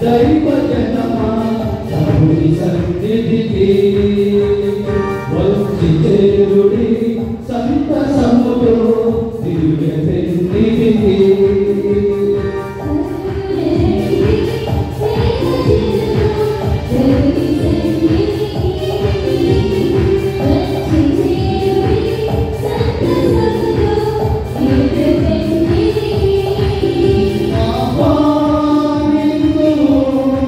దైవ జనమా ప్రభుని సన్నిధికి వచ్చి చేరుడి సంతసముతో దివ్య సన్నిధికి ఆహ్వానింతుము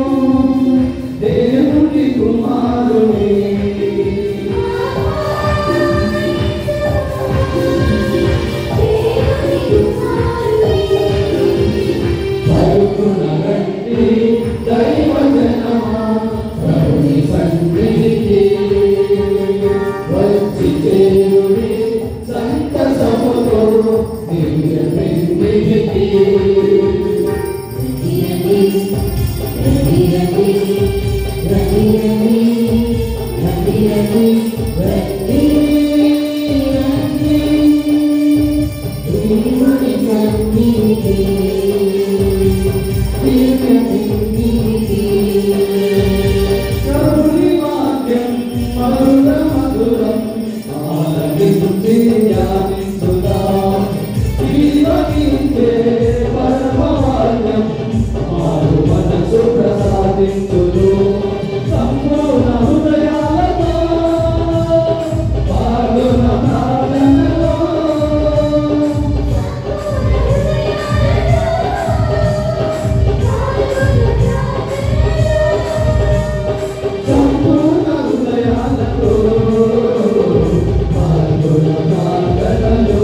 దేవుని కుమారుని పలుకునగట్టి దైవ జనమా ప్రభుని సన్నిధికి వచ్చి చేరుడి సంతసముతో దివ్య సన్నిధికి ప్రభుని వాక్యం మధుర మధురం ఆలకించి ధ్యానించుదాం. జీవనిచ్చే పరమ వాక్యం మారు మనసు ప్రసాదించును. సంపూర్ణ హృదయాలతో పాల్గొన ప్రార్థనలో సంపూర్ణ హృదయాలతో పాల్గొన ప్రార్థనలో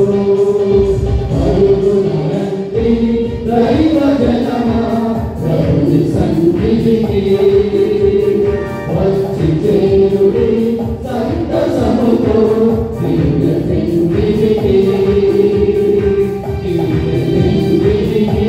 పరుగునరండి దైవ జనమా ప్రభుని సన్నిధికి వచ్చి చేరుడి సంతసముతో దివ్య సన్నిధికి దివ్య సన్నిధికి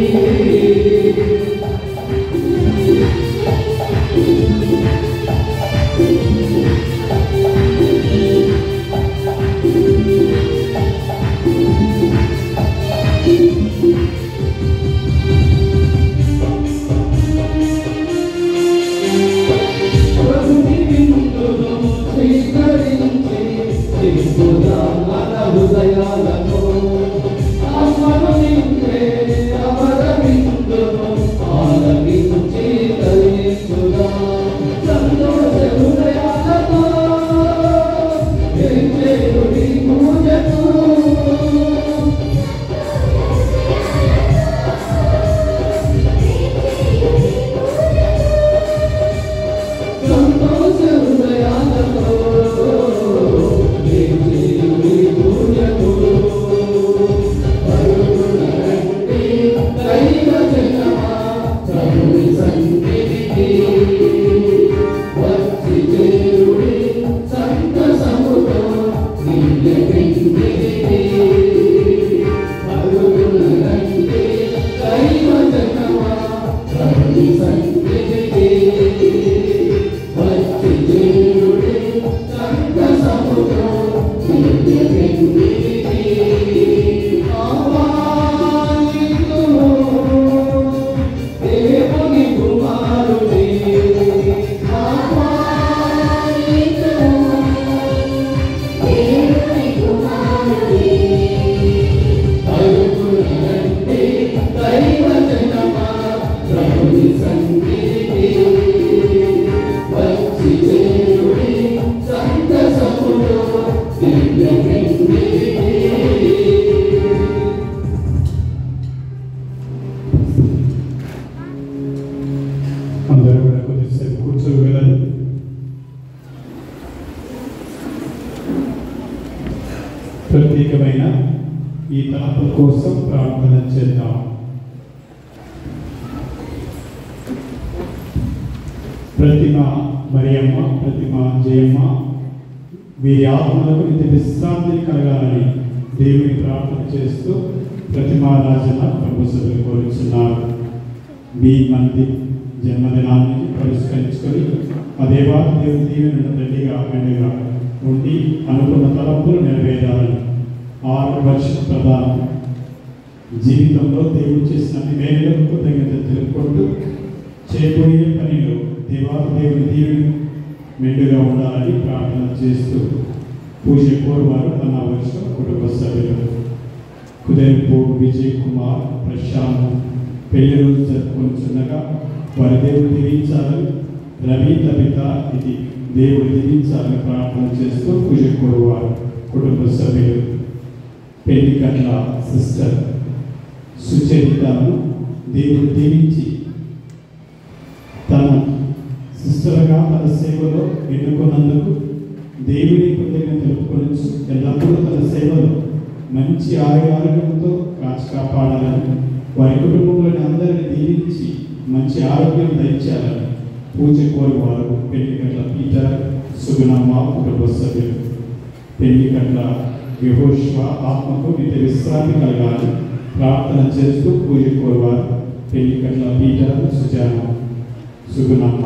ప్రభుని విందును స్వీకరించి దిక్కుదాం మన హృదయాలను ఆత్మను నింపే అమర విందును ఆలకించి కలిగించుదాం. సంతోష హృదయాలతో చేరుడి పూజకు సంతోష హృదయాలతో చేరుడి పూజకు పరుగునరండి దైవ జనమా ప్రభుని సన్నిధికి వచ్చి చేరుడి సంతసముతో దివ్య సన్నిధికి పరుగునరండి దైవ జనమా ప్రభుని సన్నిధికి వచ్చి చేరుడి సంతసముతో దివ్య సన్నిధికి ఆహ్వానితుము దేవుని కుమారుని పలుకునండి దైవ జనమా ప్రభుని సన్నిధికి వచ్చి చేరుడి సంతసముతో దివ్య సన్నిధికి అందరూ కూడా కొద్దిసేపు కూర్చోగలరు ప్రత్యేకమైన ఈ తలపుల కోసం ప్రార్థన చేద్దాం ప్రతిమ మరియమ్మ ప్రతిమ జయమ్మ వీరి ఆత్మలకు నిత్య విశ్రాంతిని కలగాలని దేవుని ప్రార్థన చేస్తూ ప్రతిమా రాజన ప్రభు సభ్యులు కోరుచున్నారు మీ మంది జన్మదినాన్ని పరిష్కరించుకొని ఆ దేవాది దేవుని దీవెనను రెడ్డిగా మెండుగా ఉండి అనుకున్న తలంపులు నెరవేరాలని ఆరు వర్ష ప్రధానం జీవితంలో దేవుడు చేసిన అన్ని మేలులకు కృతజ్ఞత తెలుపుకుంటూ చేయబోయే పనిలో దేవాదేవుని దీవెన మెండుగా ఉండాలని ప్రార్థన చేస్తూ పూజ కోరువారు తన వర్ష కుటుంబ సభ్యులు కుదేర్పు విజయ్ కుమార్ ప్రశాంత్ పెళ్లి రోజు జరుపుకుంటుండగా వారి దేవుడు దీవించాలని రవి తబిత ఇది దేవుడు దీవించాలని ప్రార్థన చేస్తూ పూజ కోరువారు కుటుంబ సభ్యులు పెళ్లి కట్ల సిస్టర్ సుచరితను దేవుడు దీవించి తన సిస్టర్గా తన సేవలో ఎన్నుకున్నందుకు దేవుని కృతజ్ఞత తెలుపుకొని ఎల్లప్పుడూ తన సేవలో మంచి ఆరోగ్యంతో కాచి కాపాడాలని వారి కుటుంబంలోని అందరిని దీవించి మంచి ఆరోగ్యం దయచేయాలని పూజ కోరువారు పెళ్లి కట్ల పీటర్ సుగుణమ్మ కుటుంబ సభ్యులు పెళ్లి కట్ల యహోష్వ ఆత్మకు నిత్య విశ్రాంతి కలగాలి ప్రార్థన చేస్తూ పూజ కోరువారు పెళ్లి కట్ల పీటర్ సుజాన సుగుణమ్మ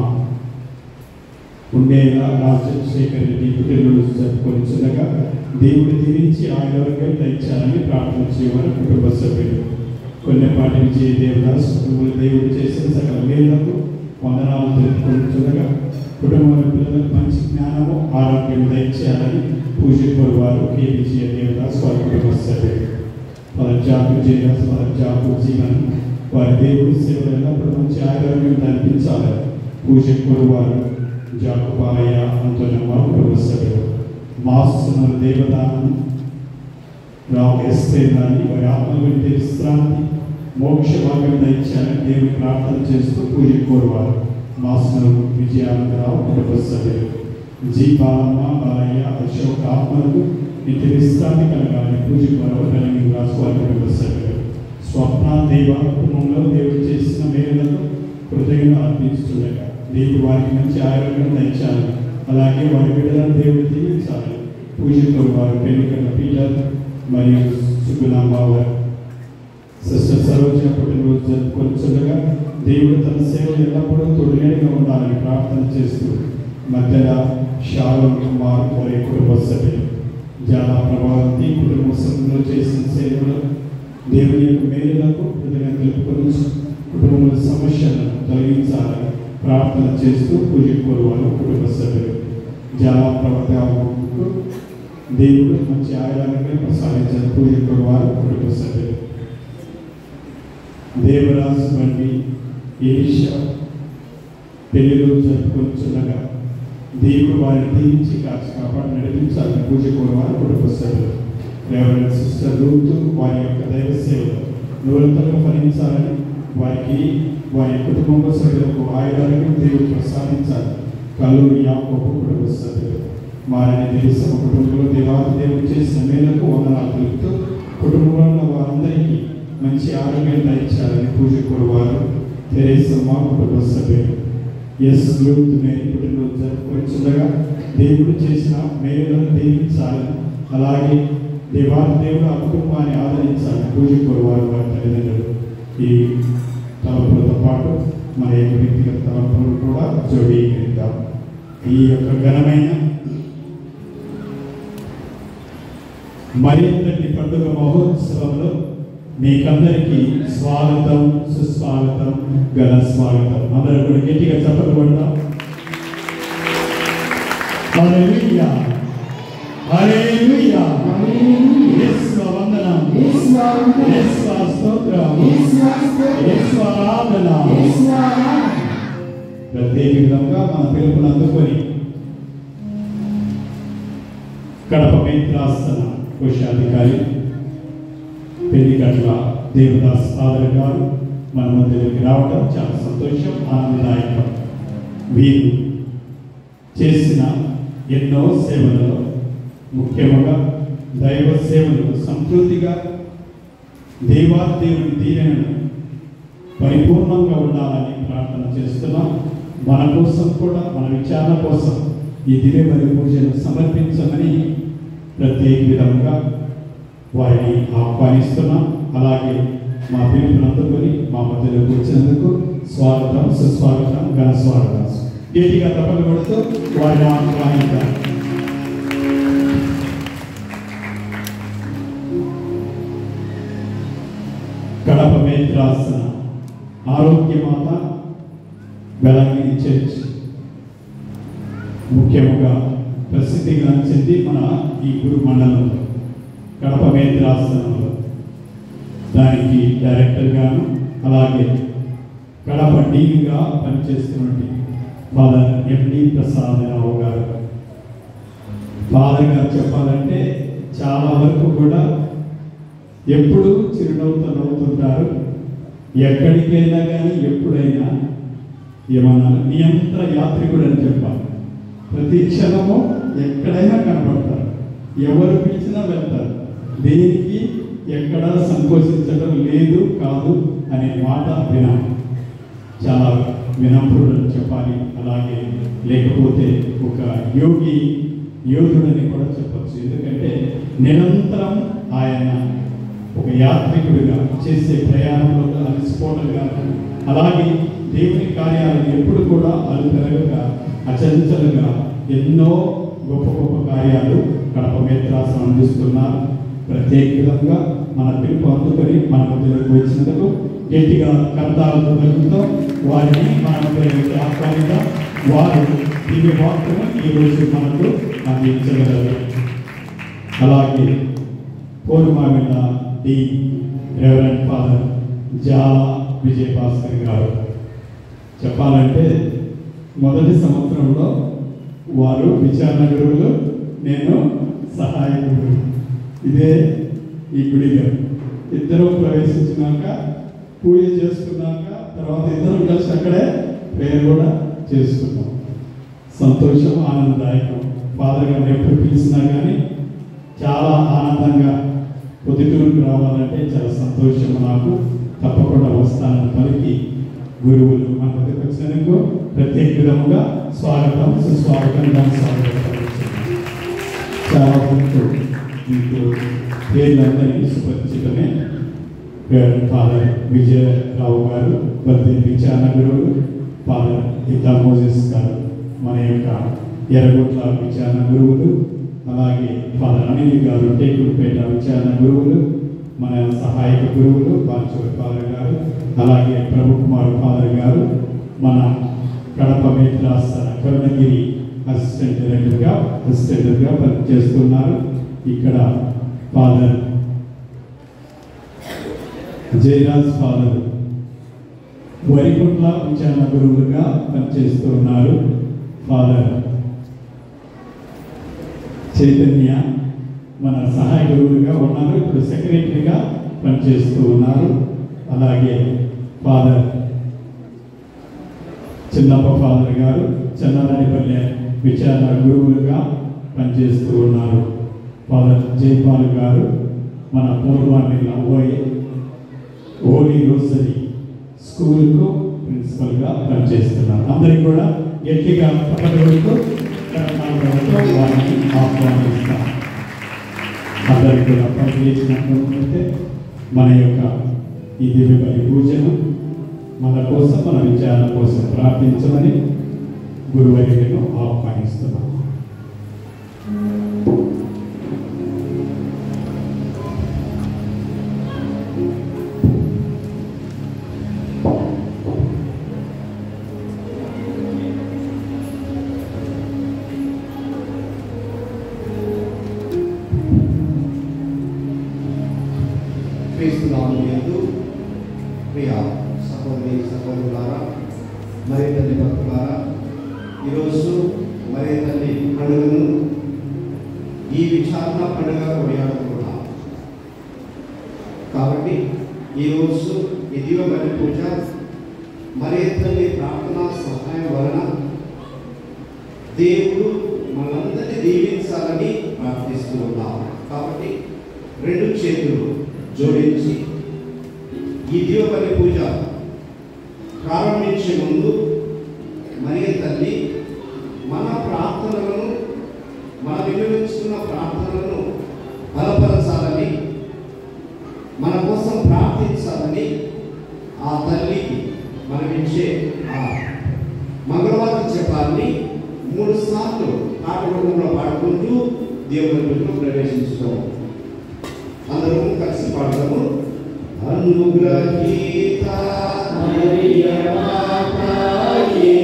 ఉండేలా రాజశేఖర్ రెడ్డి పుట్టినరోజు జరుపుకొనిచుండగా దేవుడు దీవించి ఆయన వరకు దయచాలని ప్రార్థన చేయమని కుటుంబ సభ్యులు కొన్నిపాటి విజయ దేవదాస్ కుటుంబ దేవుడు చేసిన సకల మేళ్లకు వందనాలు తెలుపుకొనిచుండగా కుటుంబ పిల్లలకు మంచి జ్ఞానము ఆరోగ్యం దయచేయాలని పూజ వారు కే విజయ దేవదాస్ వారి కుటుంబ సభ్యులు వారి జాబు జయదాస్ వారి జాబు జీవన్ వారి దేవుడి సేవలు ఎల్లప్పుడూ మంచి ఆరోగ్యం కల్పించాలని పూజ వారు జాకుపాయ అంతనమ్మ కుటుంబ సభ్యులు మాస్తున్న దేవదానం రావు ఎస్తేదాన్ని వారి ఆత్మ వింటే విశ్రాంతి మోక్ష భాగ్యం దయచాలని దేవుని ప్రార్థన చేస్తూ పూజ కోరువారు మాస్తున్న విజయానందరావు కుటుంబ సభ్యులు జీ బాలమ్మ బాలయ్య అశోక్ ఆత్మలకు నిత్య విశ్రాంతి కలగాలని పూజ కోరవ కలిగి రాసుకోవాలి కుటుంబ సభ్యులు స్వప్న దేవ కుటుంబంలో దేవుడు చేసిన మేలులకు కృతజ్ఞత అర్పించుతుండగా దేవుడు వారికి మంచి ఆరోగ్యం దయచాలి అలాగే వారి బిడ్డలను దేవుడు దీవించాలి పూజతో వారు పెళ్లికన్న పీటర్ మరియు సుగుణాంబ వారు సిస్టర్ సరోజ పుట్టినరోజు జరుపుకొచ్చుండగా దేవుడు తన సేవలు ఎల్లప్పుడూ తొడిగేడిగా ఉండాలని ప్రార్థన చేస్తూ మధ్యలో షాలోన్ కుమార్ వారి కుటుంబ సభ్యులు చాలా ప్రభావంతి కుటుంబ సభ్యులు చేసిన సేవలు దేవుని యొక్క మేలులకు కృతజ్ఞత తెలుపుకొని కుటుంబంలో సమస్యలను తొలగించాలని ప్రార్థన చేస్తూ పూజ కోరువారు కుటుంబ సభ్యులు చాలా ప్రవర్తకు దేవుడు మంచి ఆయుధాన్ని ప్రసాదించిన పూజ కోరువారు కుటుంబ సభ్యులు దేవరాజు వంటి ఈష పెళ్లిలో జరుపుకొచ్చుండగా దేవుడు వారిని దీవించి కాచి కాపాడి నడిపించాలని పూజ కోరువారు కుటుంబ సభ్యులు రెవరెంట్ సిస్టర్ రూత్ వారి యొక్క దైవ సేవలు నూరంతగా ఫలించాలని వారికి వారి కుటుంబ సభ్యులకు ఆయుధాలను దేవుడు ప్రసాదించాలి కల్లూరి యాకోబు కుటుంబ సభ్యులు వారిని దేశం కుటుంబంలో దేవాది దేవుడు చేసిన మేరకు వందనాలు తెలుపుతూ కుటుంబంలో ఉన్న వారందరికీ మంచి ఆరోగ్యం దయచాలని పూజ కోరువారు తెరేసమ్మ కుటుంబ సభ్యులు ఎస్ లూత్ మేరీ పుట్టినరోజు జరుపుకొచ్చుండగా దేవుడు చేసిన మేలులను దీవించాలని అలాగే దేవాది దేవుడు ఆ కుటుంబాన్ని ఆదరించాలని పూజ కోరువారు వారి తల్లిదండ్రులు ఈ తలపులతో పాటు మన యొక్క వ్యక్తిగత తలపులు కూడా జోడీకరిద్దాం ఈ యొక్క ఘనమైన మరింతటి పండుగ మహోత్సవంలో మీకందరికీ స్వాగతం సుస్వాగతం ఘన స్వాగతం అందరూ కూడా గట్టిగా చెప్పలు పడదాం హల్లెలూయా హల్లెలూయా యేసు వందనం యేసు స్తోత్రం యేసు ఆరాధన ప్రత్యేక విధంగా మన పిలుపును అందుకొని కడప మేత్రాసన కోశాధికారి పెళ్లిగట్ల దేవదాస్ ఫాదర్ గారు మన మధ్యలోకి రావడం చాలా సంతోషం ఆనందదాయకం వీరు చేసిన ఎన్నో సేవలలో ముఖ్యంగా దైవ సేవలు సంతృప్తిగా దేవాదేవుని దీవెనను పరిపూర్ణంగా ఉండాలని ప్రార్థన చేస్తున్నాం మన కోసం కూడా మన విచారణ కోసం ఈ దివ్య బలి పూజను సమర్పించమని ప్రత్యేక విధంగా వారిని ఆహ్వానిస్తున్నాం అలాగే మా పిలుపును అందుకొని మా మధ్యలోకి వచ్చినందుకు స్వాగతం సుస్వాగతం ఘన స్వాగతం గట్టిగా తప్పలు కొడుతూ వారిని ఆహ్వానిద్దాం కడప మేత్రాసన ఆరోగ్యమాత బెలంగిరి చర్చ్ ముఖ్యముగా ప్రసిద్ధిగాంచింది మన ఈ గురు మండలంలో కడప మేత్రాసనంలో దానికి డైరెక్టర్ గాను అలాగే కడప డీన్గా పనిచేస్తున్నటువంటి ఫాదర్ ఎండి ప్రసాద్ రావు గారు ఫాదర్ గారు చెప్పాలంటే చాలా వరకు కూడా ఎప్పుడు చిరునవ్వుతో నవ్వుతుంటారు ఎక్కడికైనా కానీ ఎప్పుడైనా ఏమన్నా నియంత్ర యాత్రికుడు అని చెప్పాలి ప్రతి క్షణము ఎక్కడైనా కనపడతారు ఎవరు పిలిచినా వెళ్తారు దేనికి ఎక్కడా సంకోచించడం లేదు కాదు అనే మాట వినాం చాలా వినమ్రుడు అని చెప్పాలి అలాగే లేకపోతే ఒక యోగి యోధుడని కూడా చెప్పచ్చు ఎందుకంటే నిరంతరం ఆయన ఒక యాత్రికుడిగా చేసే ప్రయాణంలో అలసిపోవడం కానీ అలాగే దేవుని కార్యాలను ఎప్పుడు కూడా అలుపెరగగా అచంచలుగా ఎన్నో గొప్ప గొప్ప కార్యాలు కడప మేత్రాసం అందిస్తున్నారు ప్రత్యేకంగా మన పిలుపు అందుకొని మన మధ్యలోకి వచ్చినందుకు గట్టిగా కర్తాలతో కలుగుతూ వారిని మన మధ్యలోకి ఆహ్వానిగా వారు దివ్య వార్తను ఈరోజు మనకు అందించగలరు అలాగే కోరుమామిల డి రెవరెంట్ ఫాదర్ జాల విజయభాస్కర్ గారు చెప్పాలంటే మొదటి సంవత్సరంలో వారు విచారణ గురువులు నేను సహాయకుడు ఇదే ఈ గుడిలో ఇద్దరు ప్రవేశించినాక పూజ చేసుకున్నాక తర్వాత ఇద్దరం కలిసి అక్కడే ప్రేయర్ కూడా చేసుకున్నాం సంతోషం ఆనందదాయకం ఫాదర్ గారిని ఎప్పుడు పిలిచినా కానీ చాలా ఆనందంగా పొద్దుటూరుకు రావాలంటే చాలా సంతోషం నాకు తప్పకుండా వస్తానని పలికి గురువులు మన మధ్యకు వచ్చినందుకు ప్రత్యేక విధముగా స్వాగతం సుస్వాగతం దాని స్వాగతం పలుకుతున్నాను. చాలా వరకు మీకు పేర్లందరికీ సుపరిచితమే ఫాదర్ విజయరావు గారు బద్ది విచారణ గురువులు ఫాదర్ ఇద్దా మోజెస్ గారు మన యొక్క ఎర్రగొట్ల విచారణ గురువులు అలాగే ఫాదర్ అనిల్ గారు టేకులపేట విచారణ గురువులు మన సహాయక గురువులు బాలచూరి ఫాదర్ గారు అలాగే ప్రభు కుమార్ ఫాదర్ గారు మన కడప మేత్రాసన కరుణగిరి అసిస్టెంట్ డైరెక్టర్గా అసిస్టెంట్గా పనిచేస్తున్నారు ఇక్కడ ఫాదర్ జయరాజ్ ఫాదర్ వరికుంట్ల విచారణ గురువులుగా పనిచేస్తూ ఉన్నారు ఫాదర్ చైతన్య మన సహాయ గురువులుగా ఉన్నారు ఇప్పుడు సెక్రటరీగా పనిచేస్తూ ఉన్నారు అలాగే ఫాదర్ చిన్నప్ప ఫాదర్ గారు చెన్నారెడ్డిపల్లె విచారణ గురువులుగా పనిచేస్తూ ఉన్నారు ఫాదర్ జైపాల్ గారు మన పూర్వాన్ని ఓయే హోలీ రోసరీ స్కూల్కు ప్రిన్సిపల్గా పనిచేస్తున్నారు అందరికి కూడా గట్టిగా పక్కనతో వారిని ఆహ్వానిస్తాం అందరికి కూడా పనిచేసినట్లయితే మన యొక్క ఈ దివ్య బలి పూజను మన కోసం మన విచారణ కోసం ప్రార్థించమని గురువర్యులను ఆహ్వానిస్తున్నాం క్రీస్తు నామమునందు ప్రియ సహోదరి సహోదరులారా మరి తల్లి భక్తులారా ఈరోజు మరి తల్లి పండుగను ఈ విచారణ పండుగ కొనియాడుకుంటున్నాం కాబట్టి ఈరోజు ఇదిగో మరి పూజ మరి తల్లి ప్రార్థన సహాయం వలన దేవుడు మనందరినీ దీవించాలని ప్రార్థిస్తూ ఉన్నాం కాబట్టి రెండు చేతులు జోడించి ఈ దీవపల్లి పూజ ప్రారంభించే ముందు మరియ తల్లి మన ప్రార్థనలను మన వినియోగించుకున్న ప్రార్థనలను బలపరచాలని మన కోసం ప్రార్థించాలని ఆ తల్లికి మనమిచ్చే ఆ మంగళవారం చెప్పాలని మూడు సార్లు పాట రూపంలో పాడుకుంటూ దేవుని ఇంట్లో ప్రవేశించుకోవాలి అందరూ కలిసి పాడదాము అనుగ్రహీత మరియ మాతా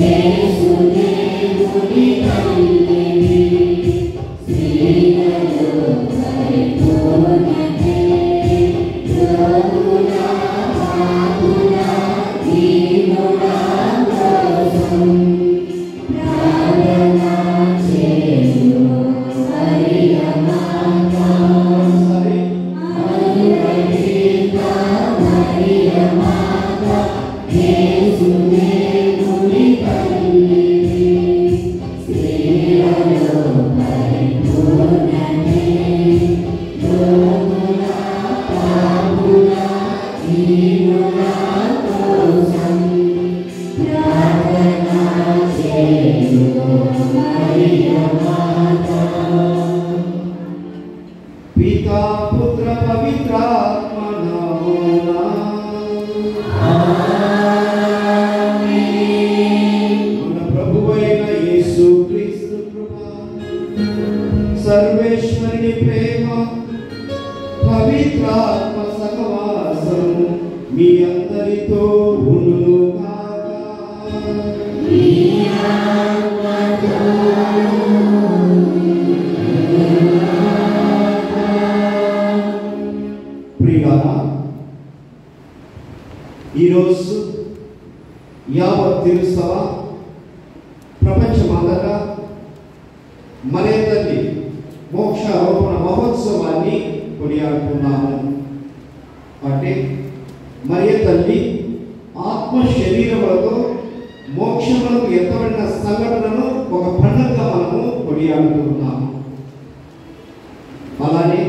సరే పితా పుత్ర పవిత్రాత్మ నామమునా మన ప్రభువైన యేసు క్రీస్తు కృప సర్వేశ్వరుని ప్రేమ పవిత్రాత్మ సహవాసము మీ అందరితో ఉండును కాక ప్రియులారా ఈరోజు యావత్ తిరుసభ ప్రపంచమంతటా మరే తల్లి మోక్షారోపణ మహోత్సవాన్ని కొనియాడుతున్నాము అంటే మరియ తల్లి ఆత్మ శరీరములతో మోక్షములకు ఎత్తబడిన సంఘటనను ఒక పండుగగా మనము కొనియాడుతున్నాము అలానే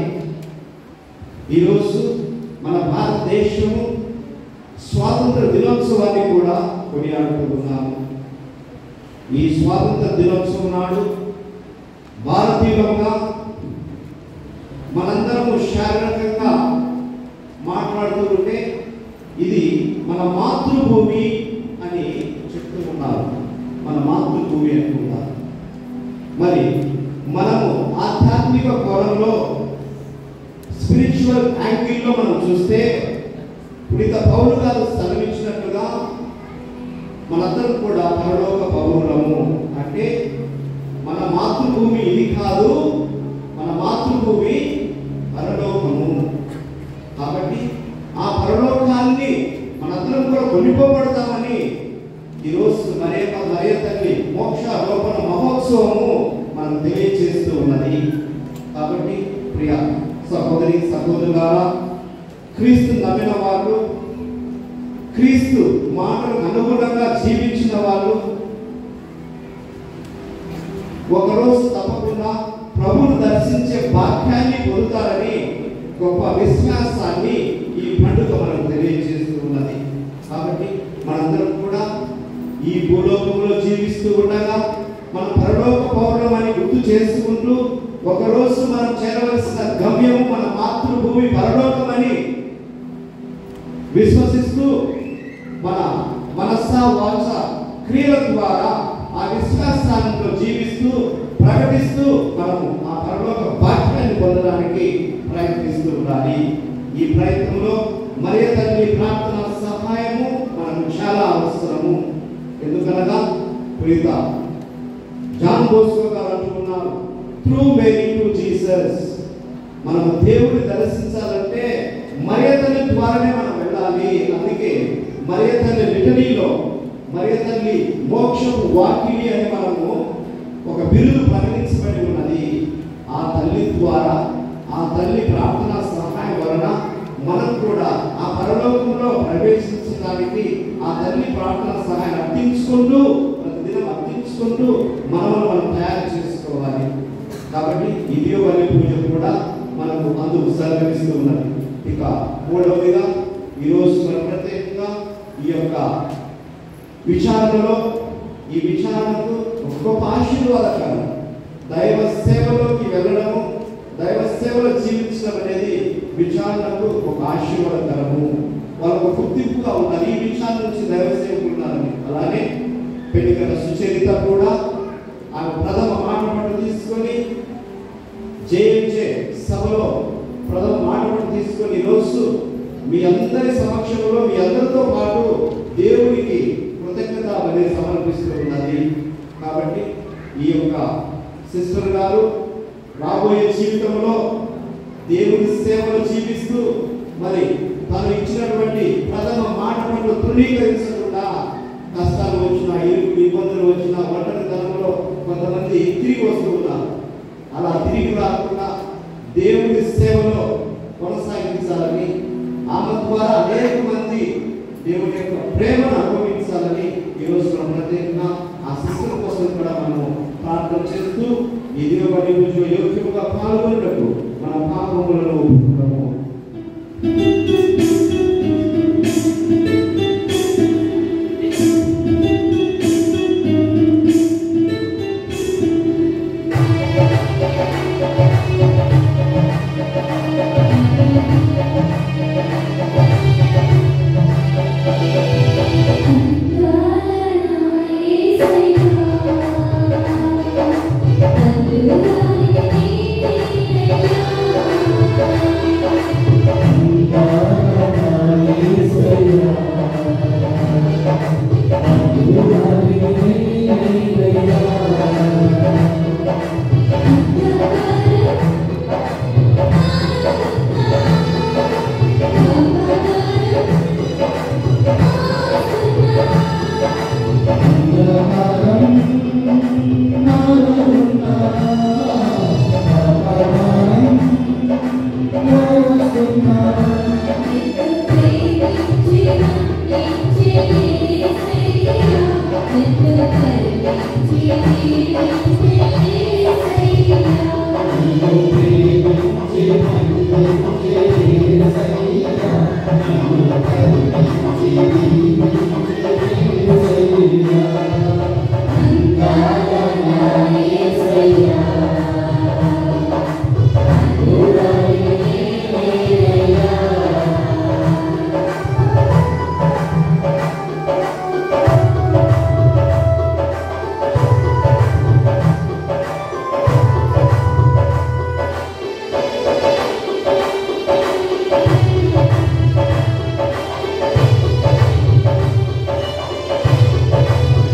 ఈరోజు మన భారతదేశము స్వాతంత్ర దినోత్సవాన్ని కూడా కొనియాడుతున్నాము ఈ స్వాతంత్ర దినోత్సవం నాడు భారతీయులుగా మనందరము శారీరకంగా మాట్లాడుతూ ఉంటే ఇది మన మాతృభూమి అని చెప్తూ ఉన్నారు మన మాతృభూమి అంటున్నారు మరి మనము ఆధ్యాత్మిక కోణంలో స్పిరిచువల్ యాంగిల్లో మనం చూస్తే పునీత పౌరు గారు సెలవించినట్లుగా మనందరం కూడా పరలోక పౌరులము అంటే మన మాతృభూమి ఇది కాదు మన మాతృభూమి పరలోకము కాబట్టి ఆ పరలోకాన్ని మనందరం కూడా కొనిపోబడతామని ఈరోజు మరే మరే తల్లి మోక్ష రోపణ మహోత్సవము మనం తెలియజేస్తూ ఉన్నది కాబట్టి ప్రియ సహోదరి సహోదరులారా క్రీస్తు నమ్మిన వాళ్ళు క్రీస్తు మాటలకు అనుగుణంగా జీవించిన వాళ్ళు ఒకరోజు తప్పకుండా ప్రభువును దర్శించే భాగ్యాన్ని పొందుతారని గొప్ప విశ్వాసాన్ని ఈ పండుగ మనకు తెలియజేస్తూ ఉన్నది కాబట్టి మనందరం కూడా ఈ భూలోకంలో జీవిస్తూ ఉండగా మన పరలోక పౌర్ణం అని గుర్తు చేసుకుంటూ ఒకరోజు మనం చేరవలసిన గమ్యము మన మాతృభూమి పరలోకమని విశ్వసిస్తూ మన మనస్స వాచ క్రియల ద్వారా ఆ విశ్వాసానంలో జీవిస్తూ ప్రకటిస్తూ మనము ఆ పరలోక భాగ్యాన్ని పొందడానికి ప్రయత్నిస్తూ ఉండాలి ఈ ప్రయత్నంలో మరియ తల్లి ప్రార్థన సహాయము మనకు చాలా అవసరము ఎందుకనగా ప్రీత జాన్ బోస్కో గారు అంటున్నారు త్రూ మేరీ టు జీసస్ మనం దేవుడిని దర్శించాలంటే మరియ తల్లి ద్వారానే మనం వెళ్ళాలి అందుకే మరియ తల్లి లిటరీలో మరియ తల్లి మోక్షపు వాకిలి అని మనము ఒక బిరుదు పరిగణించబడి ఉన్నది ఆ తల్లి ద్వారా ఆ తల్లి ప్రార్థన సహాయం వలన మనం కూడా ఆ పరలోకంలో ప్రవేశించడానికి ఆ తల్లి ప్రార్థన సహాయం అర్థించుకుంటూ ప్రతిదినం అర్థించుకుంటూ మనల్ని మనం తయారు చేసుకోవాలి కాబట్టి ఇది వల్లి పూజ కూడా మనకు అందుకు సహకరిస్తూ ఉన్నది ఇక మూడవదిగా ఈరోజు మనం ప్రత్యేకంగా ఈ యొక్క విచారణలో ఈ విచారణకు ఒక గొప్ప ఆశీర్వాదకరం దైవ సేవలోకి వెళ్ళడము దైవ సేవలో జీవించడం అనేది విచారణకు ఒక ఆశీర్వాదకరము వాళ్ళకు ఒక గుర్తింపుగా ఉన్నది ఈ విచారణ నుంచి దైవ సేవకులు ఉన్నారని అలానే పెళ్లికల సుచరిత కూడా ఆమె ప్రథమ మాట పట్టు తీసుకొని జేఎంజే సభలో ప్రథమ మాట పట్టు తీసుకొని ఈరోజు మీ అందరి సమక్షంలో మీ అందరితో పాటు దేవుడికి కృతజ్ఞత బలి సమర్పిస్తూ ఉన్నది కాబట్టి ఈ యొక్క సిస్టర్ గారు రాబోయే జీవితంలో దేవుని సేవలు జీవిస్తూ మరి తను ఇచ్చినటువంటి ప్రథమ మాట పట్ల తృణీకరించకుండా కష్టాలు వచ్చినా ఇరుకు ఇబ్బందులు వచ్చినా ఒంటరితనంలో కొంతమంది తిరిగి వస్తూ ఉన్నారు అలా తిరిగి రాకుండా దేవుని సేవలో కొనసాగించాలని ఆమె ద్వారా అనేక మంది దేవుని యొక్క ప్రేమను అనుభవించాలని ఈ రోజు మనం ప్రత్యేకంగా ఆ సిస్టర్ కోసం కూడా మనము ప్రార్థన చేస్తూ ఈ దినబడి పూజలో యోగ్యముగా పాల్గొనటకు మన పాపములను ఒప్పుకుంటాము Thank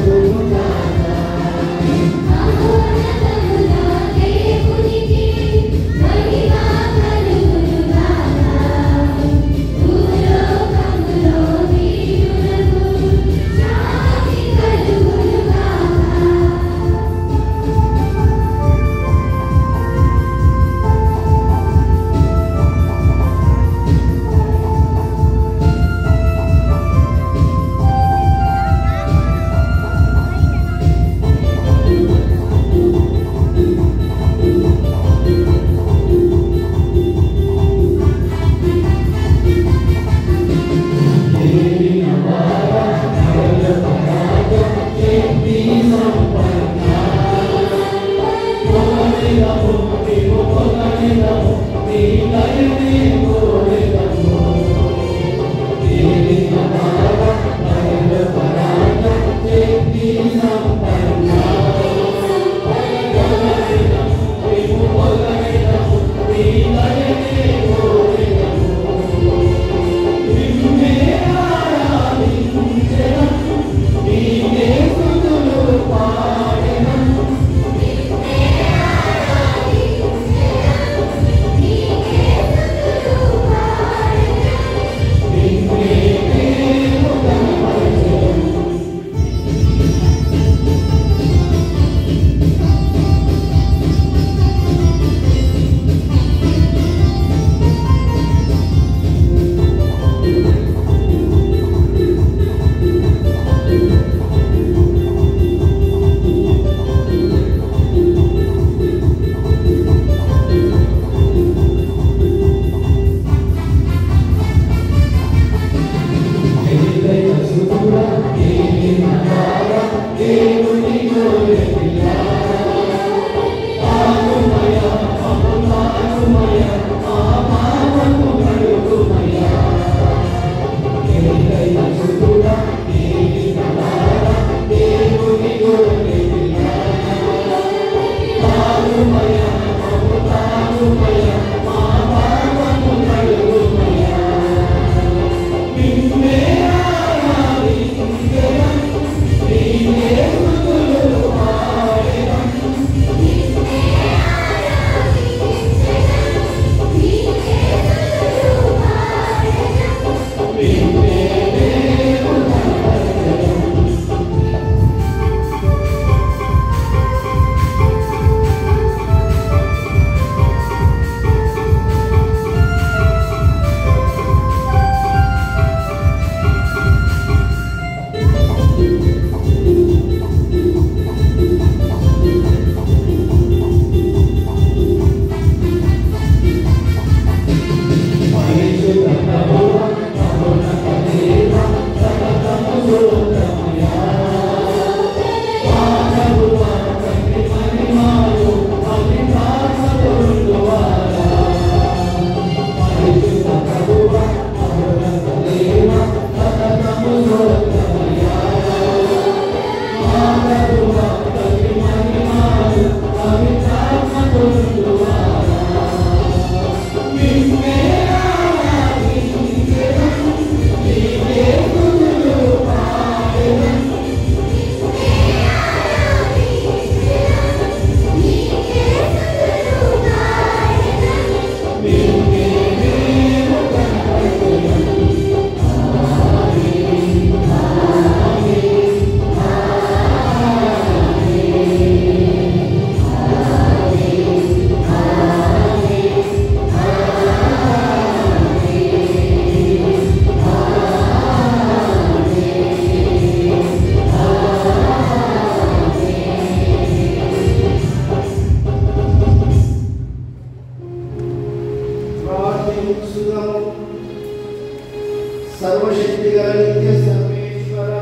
సర్వశక్తి గల నిత్య సర్వేశ్వర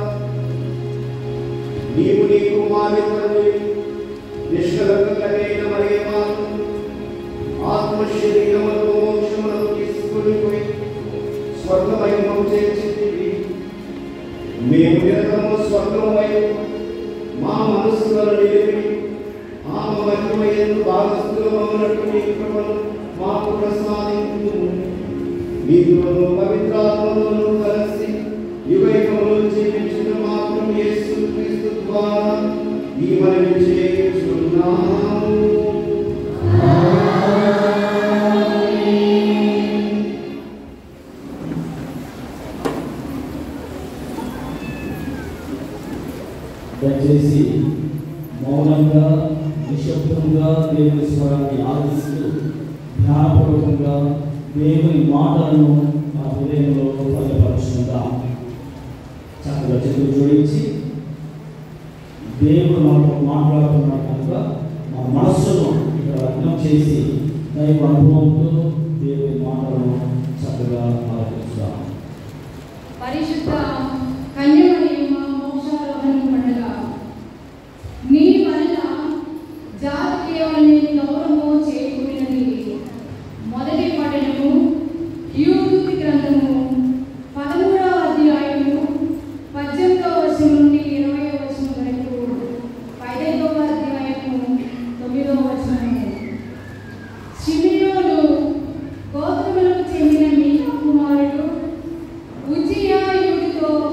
నీవు నీ కుమారుని నిష్కలంకైన మరియమాను ఆత్మశరీరములతో మోక్షములకు తీసుకుని పోయి స్వర్గమయము చేర్చితివి మేము నిరతము స్వర్గము వైపు మా మనస్సులను నిలిపి ఆ మహిమయందు భాగస్థులమన్నట్టు నీ కృపను మాకు ప్రసాదించు నీకును పవిత్రాత్మను కలిసి యుగయుగములు జీవించిన మాత్రం యేసు క్రీస్తు ద్వారా ఈ మనవి చేయుచున్నాము దయచేసి మౌనంగా నిశ్శబ్దంగా దేవుని స్వరాన్ని ఆలోచిస్తూ ధ్యానపూర్వకంగా దేవుని మాటలను మా హృదయంలో భద్రపరుచుకుందాం చక్కగా చేతులు జోడించి దేవుడు మనతో మాట్లాడుతున్నాడు కనుక మా మనస్సును ఇక్కడ లగ్నం చేసి దైవ అనుభవంతో దేవుని మాటలను చక్కగా ఆలోచిస్తాం పరిశుద్ధ కన్యమరియమ్మ మోక్షారోహణ పండుగ నీ వలన జాతి కేవలం గౌరవము చేకూరినది మొదటి పఠనము యూదుతి గ్రంథము పదమూడవ అధ్యాయము పద్దెనిమిదవ వచనం నుండి ఇరవై వచనం వరకు పదైదవ అధ్యాయము తొమ్మిదవ వచనము షిమియోను గోత్రములకు చెందిన మీకా కుమారుడు ఉజ్జియాయుడితో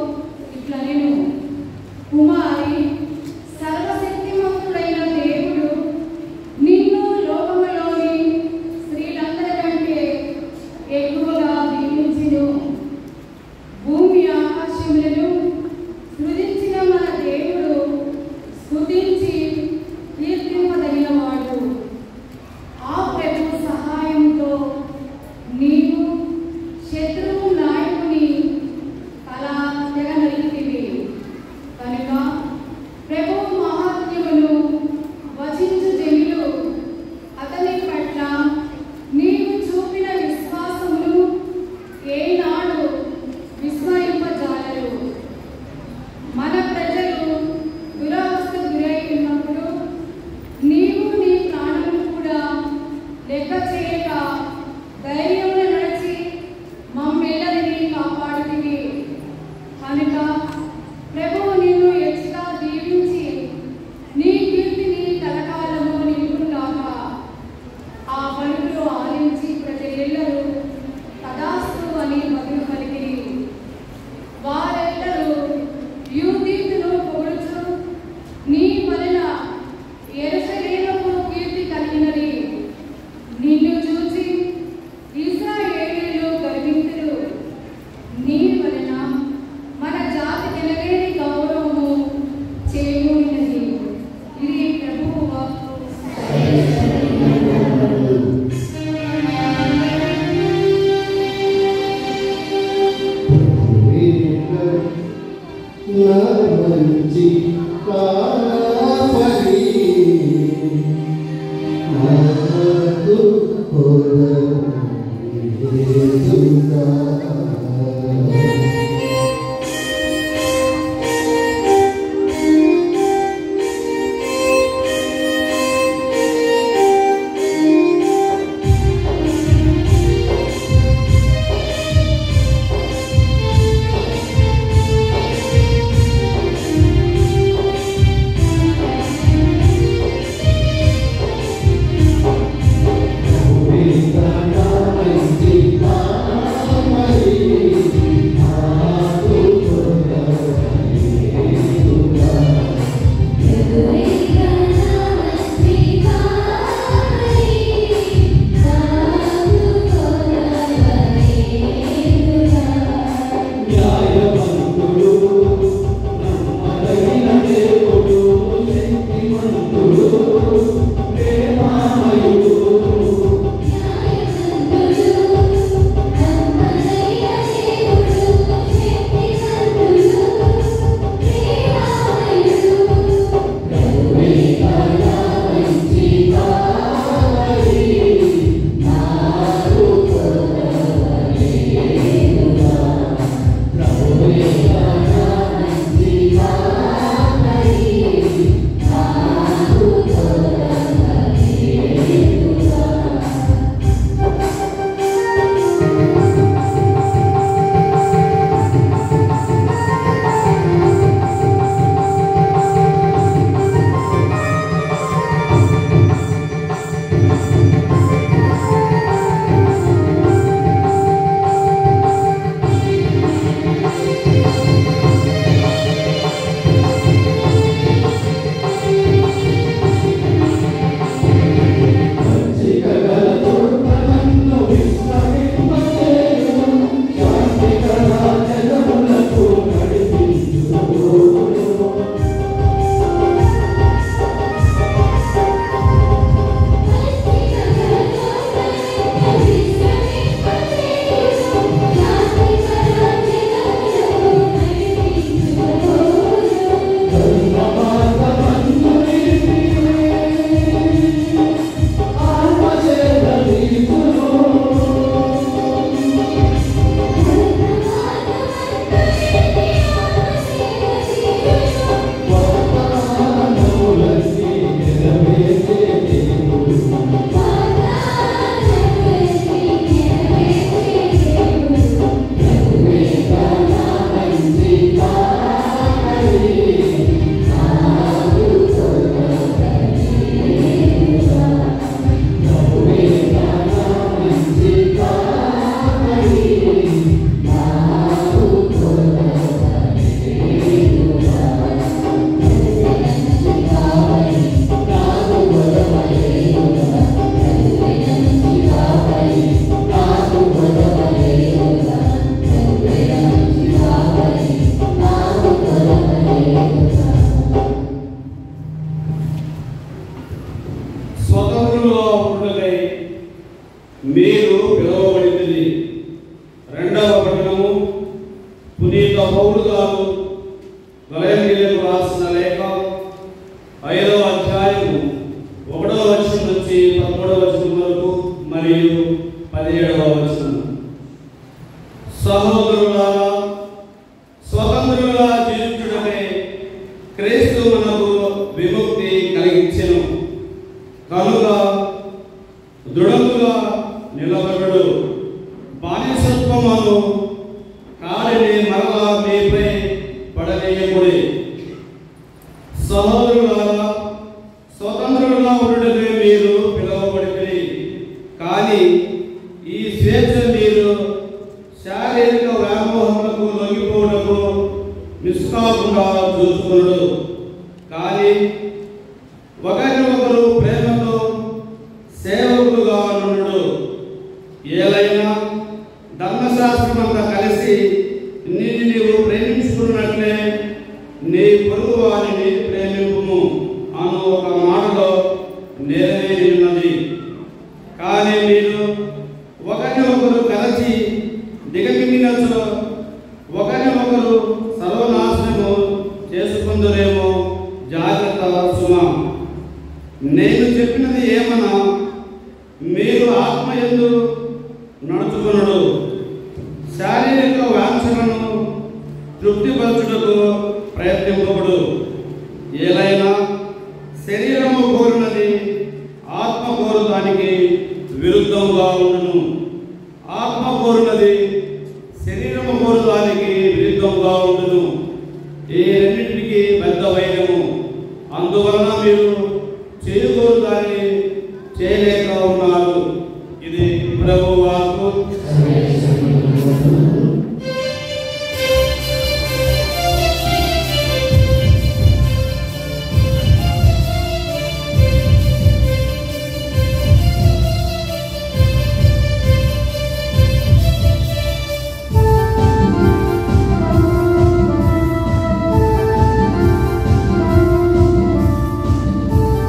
మీరు పిలువబడింది రెండవ పట్టణము పునీత పౌరు గారు గలయంగిలకు రాసిన లేఖ ఐదవ అధ్యాయము ఒకటవ వచనం నుంచి పదమూడవ వచనం వరకు మరియు పదిహేడవ వచనం సహోదరులారా స్వతంత్రులుగా జీవించుటమే క్రీస్తు మనకు విముక్తి కలిగించెను కనుక దృఢముగా నిలబడు బానిసత్వమును కాలిని మరలా మీపై పడనీయకుడి సహోదరులారా స్వతంత్రులుగా ఉండటమే మీరు పిలువబడింది కానీ ఈ స్వేచ్ఛ మీరు శారీరక వ్యామోహములకు లొంగిపోవడము నిష్కాకుండా చూసుకున్నాడు కానీ ఒకరి ఒకరు ప్రేమతో సేవకులుగా నుండు ఏలైనా ధర్మశాస్త్రం అంతా కలిసి నిన్ను నీవు ప్రేమించుకున్నట్లే నీ పొరుగు వారిని ప్రేమింపుము అను ఒక మాటలో నెరవేరి ఉన్నది కానీ మీరు ఒకరిని ఒకరు కలిసి దిగమింగినచో ఒకరిని ఒకరు సర్వనాశనము చేసుకుందురేమో జాగ్రత్త సుమ నేను చెప్పినది ఏమన్నా మీరు ఆత్మ ఎందు నడుచుకునడు శారీరక వాంఛలను తృప్తిపరచుటకు ప్రయత్నింపబడు ఏలైనా శరీరము కోరినది ఆత్మ కోరు దానికి విరుద్ధంగా ఉండును ఆత్మ కోరినది శరీరము కోరు దానికి విరుద్ధంగా ఉండును ఈ రెండింటికి పెద్ద వైరము అందువలన మీరు చేయకూరు దాన్ని చేయలేక ఉన్నారు ఇది ప్రభు వాకు ఆ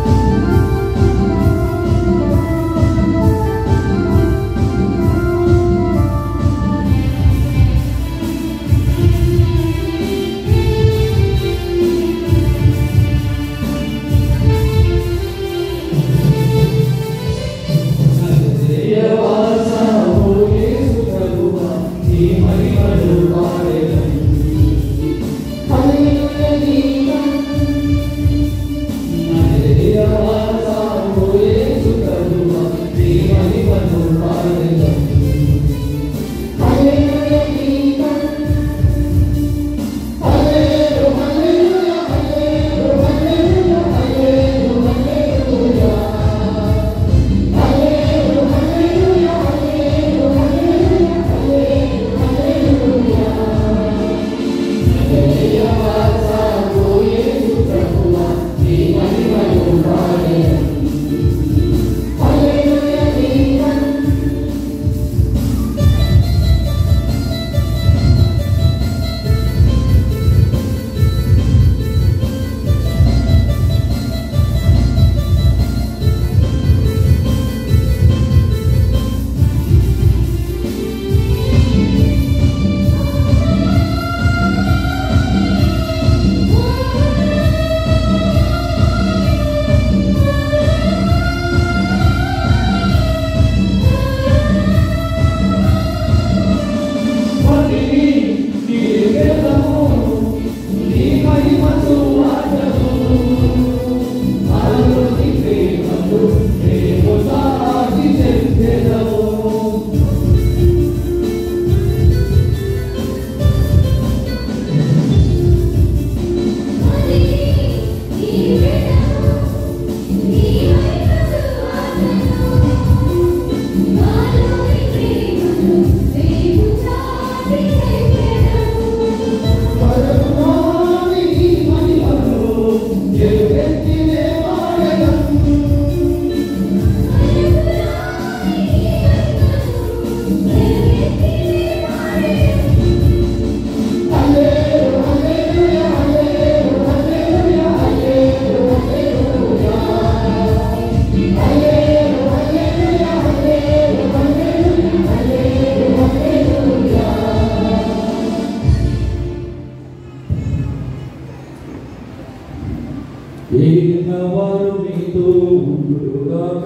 వారు మీతో ఉండుగాక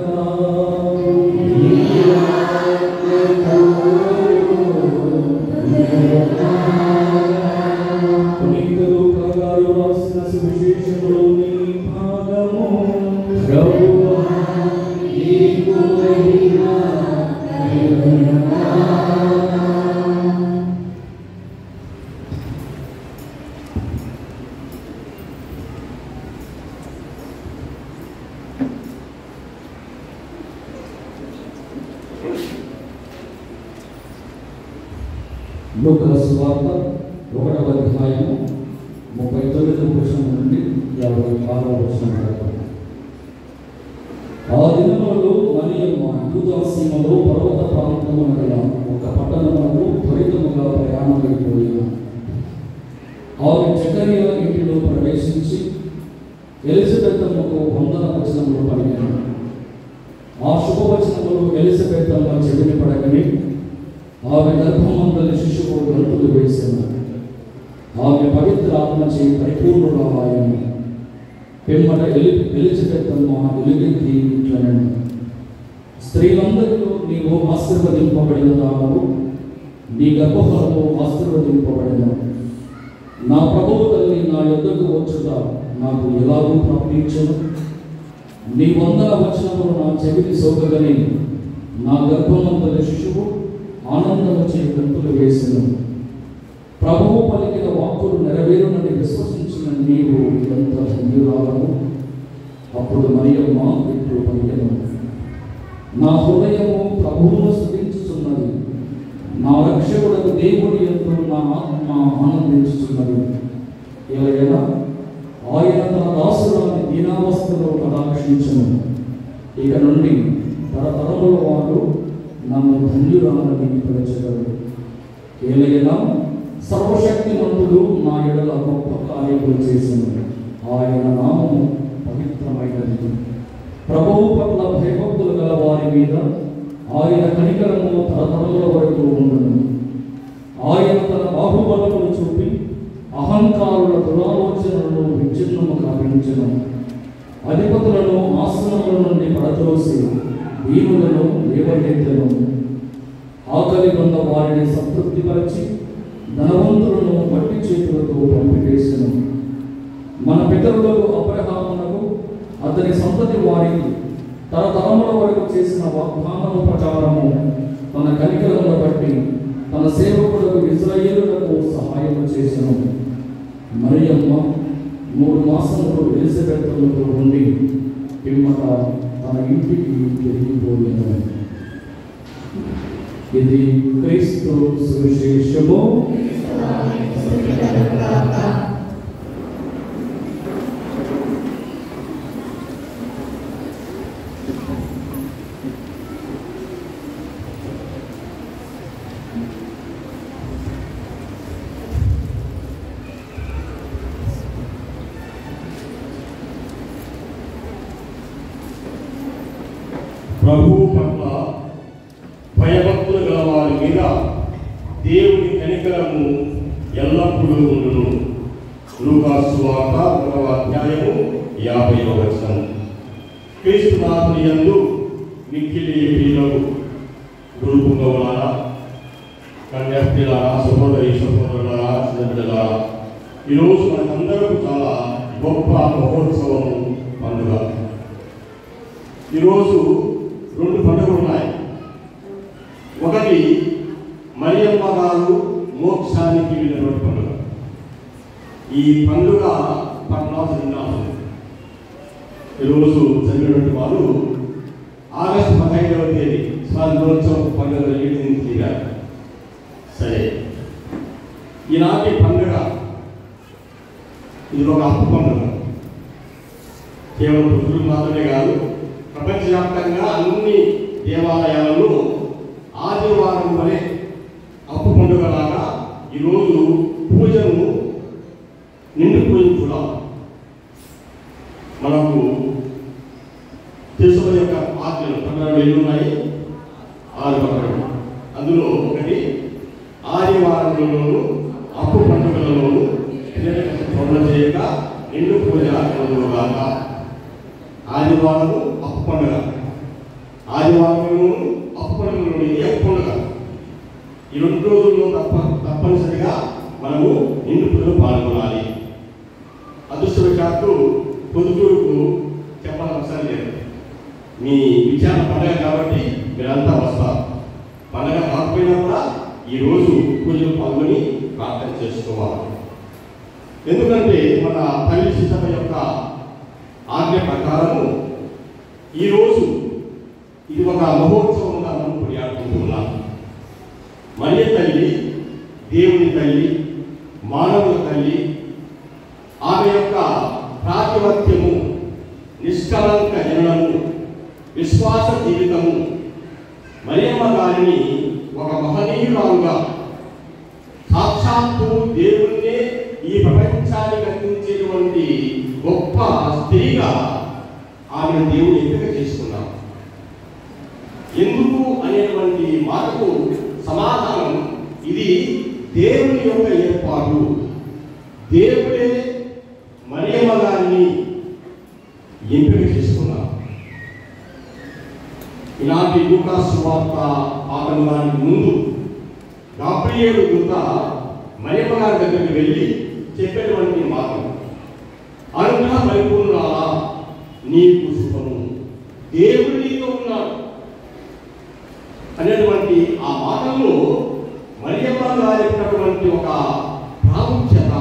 పునీతులు ప్రగారు రాసిన సువిశేషములోని భాగము ప్రభువా, నీకు మహిమ లూకాసు వార్త ఒకటవ అధ్యాయము ముప్పై తొమ్మిదవ వచనం నుండి యాభై ఆరవ వచనం వరకు ఆ దినములలో మరియమ్మ యూదాసీమలో పర్వత ప్రాంతమున గల ఒక పట్టణమునకు త్వరితముగా ప్రయాణమైపోయిన ఆమె చకరియా ఇంటిలో ప్రవేశించి ఎలిజబెత్తమ్మకు వందన వచనములు పలికాను ఆ శుభవచనములు ఎలిజబెత్తమ్మ చెవిని పడగని ఆమె గర్భమందలి శిశువు గంతులు వేసిన ఆమె పవిత్ర ఆత్మచే పరిపూర్ణురాయని పిమ్మట ఎలి ఎలిజబెత్తమ్మ ఎలుగెత్తి ఇట్లనను స్త్రీలందరిలో నీవు ఆశీర్వదింపబడిన దానవు నీ గర్భఫలము ఆశీర్వదింపబడిన నా ప్రభువు తల్లి నా యొద్దకు వచ్చుట నాకు ఎలాగూ ప్రాప్తించను నీ వందన వచనములు నా చెవిని సోకగని నా గర్భమంతటి శిశువు ఆనందము చే గంతులు వేసిన ప్రభువు పలికిన వాక్కులు నెరవేరునని విశ్వసించిన నీవు ఎంత ధన్యురాలను అప్పుడు మరియమ్మ ఇట్లు పలికెను నా హృదయము ప్రభువును స్థుతించుచున్నది నా రక్షకుడకు దేవుడి ఎందు నా ఆత్మ ఆనందించుచున్నది ఎలాగైనా ఆయన తన దాసురాన్ని దీనావస్థలో కటాక్షించను ఇక నుండి తరతరముల వారు నన్ను ధన్యురాలని పిలిచగలరు ఏలైనా సర్వశక్తిమంతుడు నా ఎడల గొప్ప కార్యములు చేసిన ఆయన నామము పవిత్రమైనది ప్రభువు పట్ల భయభక్తులు గల వారి మీద ఆయన కనికరము తరతరముల వరకు ఉండను ఆయన తన బాహుబలమును చూపి అహంకారుల దురాలోచనలను విచ్ఛిన్నము కాపించను అధిపతులను ఆశ్రమముల నుండి పడద్రోసి దీనులను లేవనెత్తను ఆకలి ఉన్న వారిని సంతృప్తిపరిచి ధనవంతులను మట్టి చేతులతో పంపివేసెను మన పితరులకు అబ్రహామునకు అతని సంతతి వారికి తరతరముల వరకు చేసిన వాగ్దానము ప్రకారము తన కనికరమును బట్టి తన సేవకులకు ఇజ్రాయేలులకు సహాయము చేసెను మరియమ్మ మూడు మాసములు ఎలిజబెత్తలతో ఉండి పిమ్మట తన ఇంటికి తిరిగిపోయాను ఇది క్రీస్తు సువిశేషము ప్రభువు పట్ల భయభక్తులు గల వారి మీద దేవుని కనికరము ఎల్లప్పుడూ ఉండును లూకాసు వార్త ఒకటవ అధ్యాయము యాభై వచనం క్రీస్తు నాథుని యందు మిక్కిలి ప్రియులకు గురుపుంగవులారా కన్యాస్త్రీలారా సహోదరి సహోదరులారా చిన్నపిల్లలారా ఈరోజు మనకందరకు చాలా గొప్ప మహోత్సవము పండుగ ఈరోజు రెండు పండుగలు ఉన్నాయి ఒకటి మరియమ్మ గారు మోక్షానికి వెళ్ళినటువంటి పండుగ ఈ పండుగ పట్నాలు విన్నాము ఈరోజు చదివినటువంటి వారు ఆగస్టు పదహైదవ తేదీ స్వాతంత్రోత్సవం పండుగ ఈవినింగ్ తీరారు సరే ఈనాటి పండుగ ఇది ఒక అప్పు పండుగ కేవలం పురుషులు మాత్రమే కాదు ప్రపంచవ్యాప్తంగా అన్ని దేవాలయాలలో ఆదివారం వలె అప్పు పండుగలాగా ఈరోజు పూజను నిండు పూజను కూడా మనకు తెలుసుకునే యొక్క ఆజ్ఞలు పట్టణాలు ఎన్ని ఉన్నాయి ఆరు పట్టణాలు అందులో ఒకటి ఆదివారంలోను అప్పు పండుగలలోను పనులు చేయక నిండు పూజ పొందుగాక ఆదివారము అప్పు పండుగ ఆదివారము అప్పు పండుగలోని అప్పు పండుగ ఈ రెండు రోజుల్లో తప్ప తప్పనిసరిగా మనము నిండు పూజలో పాల్గొనాలి అదృష్టవశాత్తు పొద్దుటూరుకు చెప్పాల్సిన అవసరం లేదు మీ విచారణ పండగ కాబట్టి మీరంతా వస్తారు పండగ కాకపోయినా కూడా ఈ రోజు పూజలు పాల్గొని ప్రార్థన చేసుకోవాలి ఎందుకంటే మన తల్లి సీతమ్మ యొక్క ఆజ్ఞ ప్రకారము ఈరోజు ఇది ఒక మహోత్సవంగా మనం కొనియాడుకుంటున్నాం మరియ తల్లి దేవుని తల్లి మానవుల తల్లి ఆమె యొక్క ప్రాతిపత్యము నిష్కలంక జననము విశ్వాస జీవితము మరియమ్మ గారిని ఒక మహనీయురాలుగా సాక్షాత్తు దేవుణ్ణే ఈ ప్రపంచానికి అందించేటువంటి గొప్ప స్త్రీగా ఆమెను దేవుడు ఎంపిక చేసుకున్నాం ఎందుకు అనేటువంటి మాటకు సమాధానం ఇది దేవుని యొక్క ఏర్పాటు దేవుడే మరియమ్మ గారిని ఎంపిక చేసుకున్నారు ఇలాంటి లూకాసు వార్త పాఠంగానికి ముందు గాబ్రియేలు దూత మరియమ్మ గారి దగ్గరికి వెళ్ళి చెప్పేటువంటి మాట అనుగ్రహ పరిపూర్ణాలా నీకు శుభము దేవుడు నీతో ఉన్నాడు అనేటువంటి ఆ మాటల్లో మరియమ్మ గారి చెప్పినటువంటి ఒక ప్రాముఖ్యత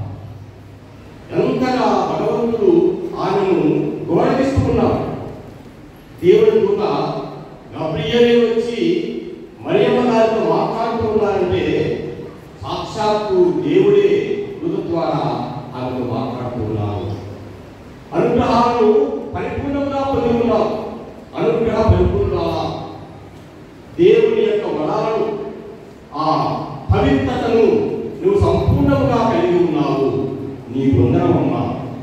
ఎంతగా భగవంతుడు ఆమెను గౌరవిస్తూ ఉన్నాడు దేవుడి దూత గబ్రియలే వచ్చి మరియమ్మ గారితో మాట్లాడుతూ ఉన్నారంటే సాక్షాత్తు దేవుడే దూత ద్వారా ఆమెతో మాట్లాడుతూ ఉన్నారు అనుగ్రహాలు పరిపూర్ణంగా పొంది ఉన్నావు అనుగ్రహ పరిపూర్ణాలా దేవుని యొక్క వరాలను ఆ పవిత్రతను నువ్వు సంపూర్ణంగా కలిగి ఉన్నావు నీ బృందరమమ్మా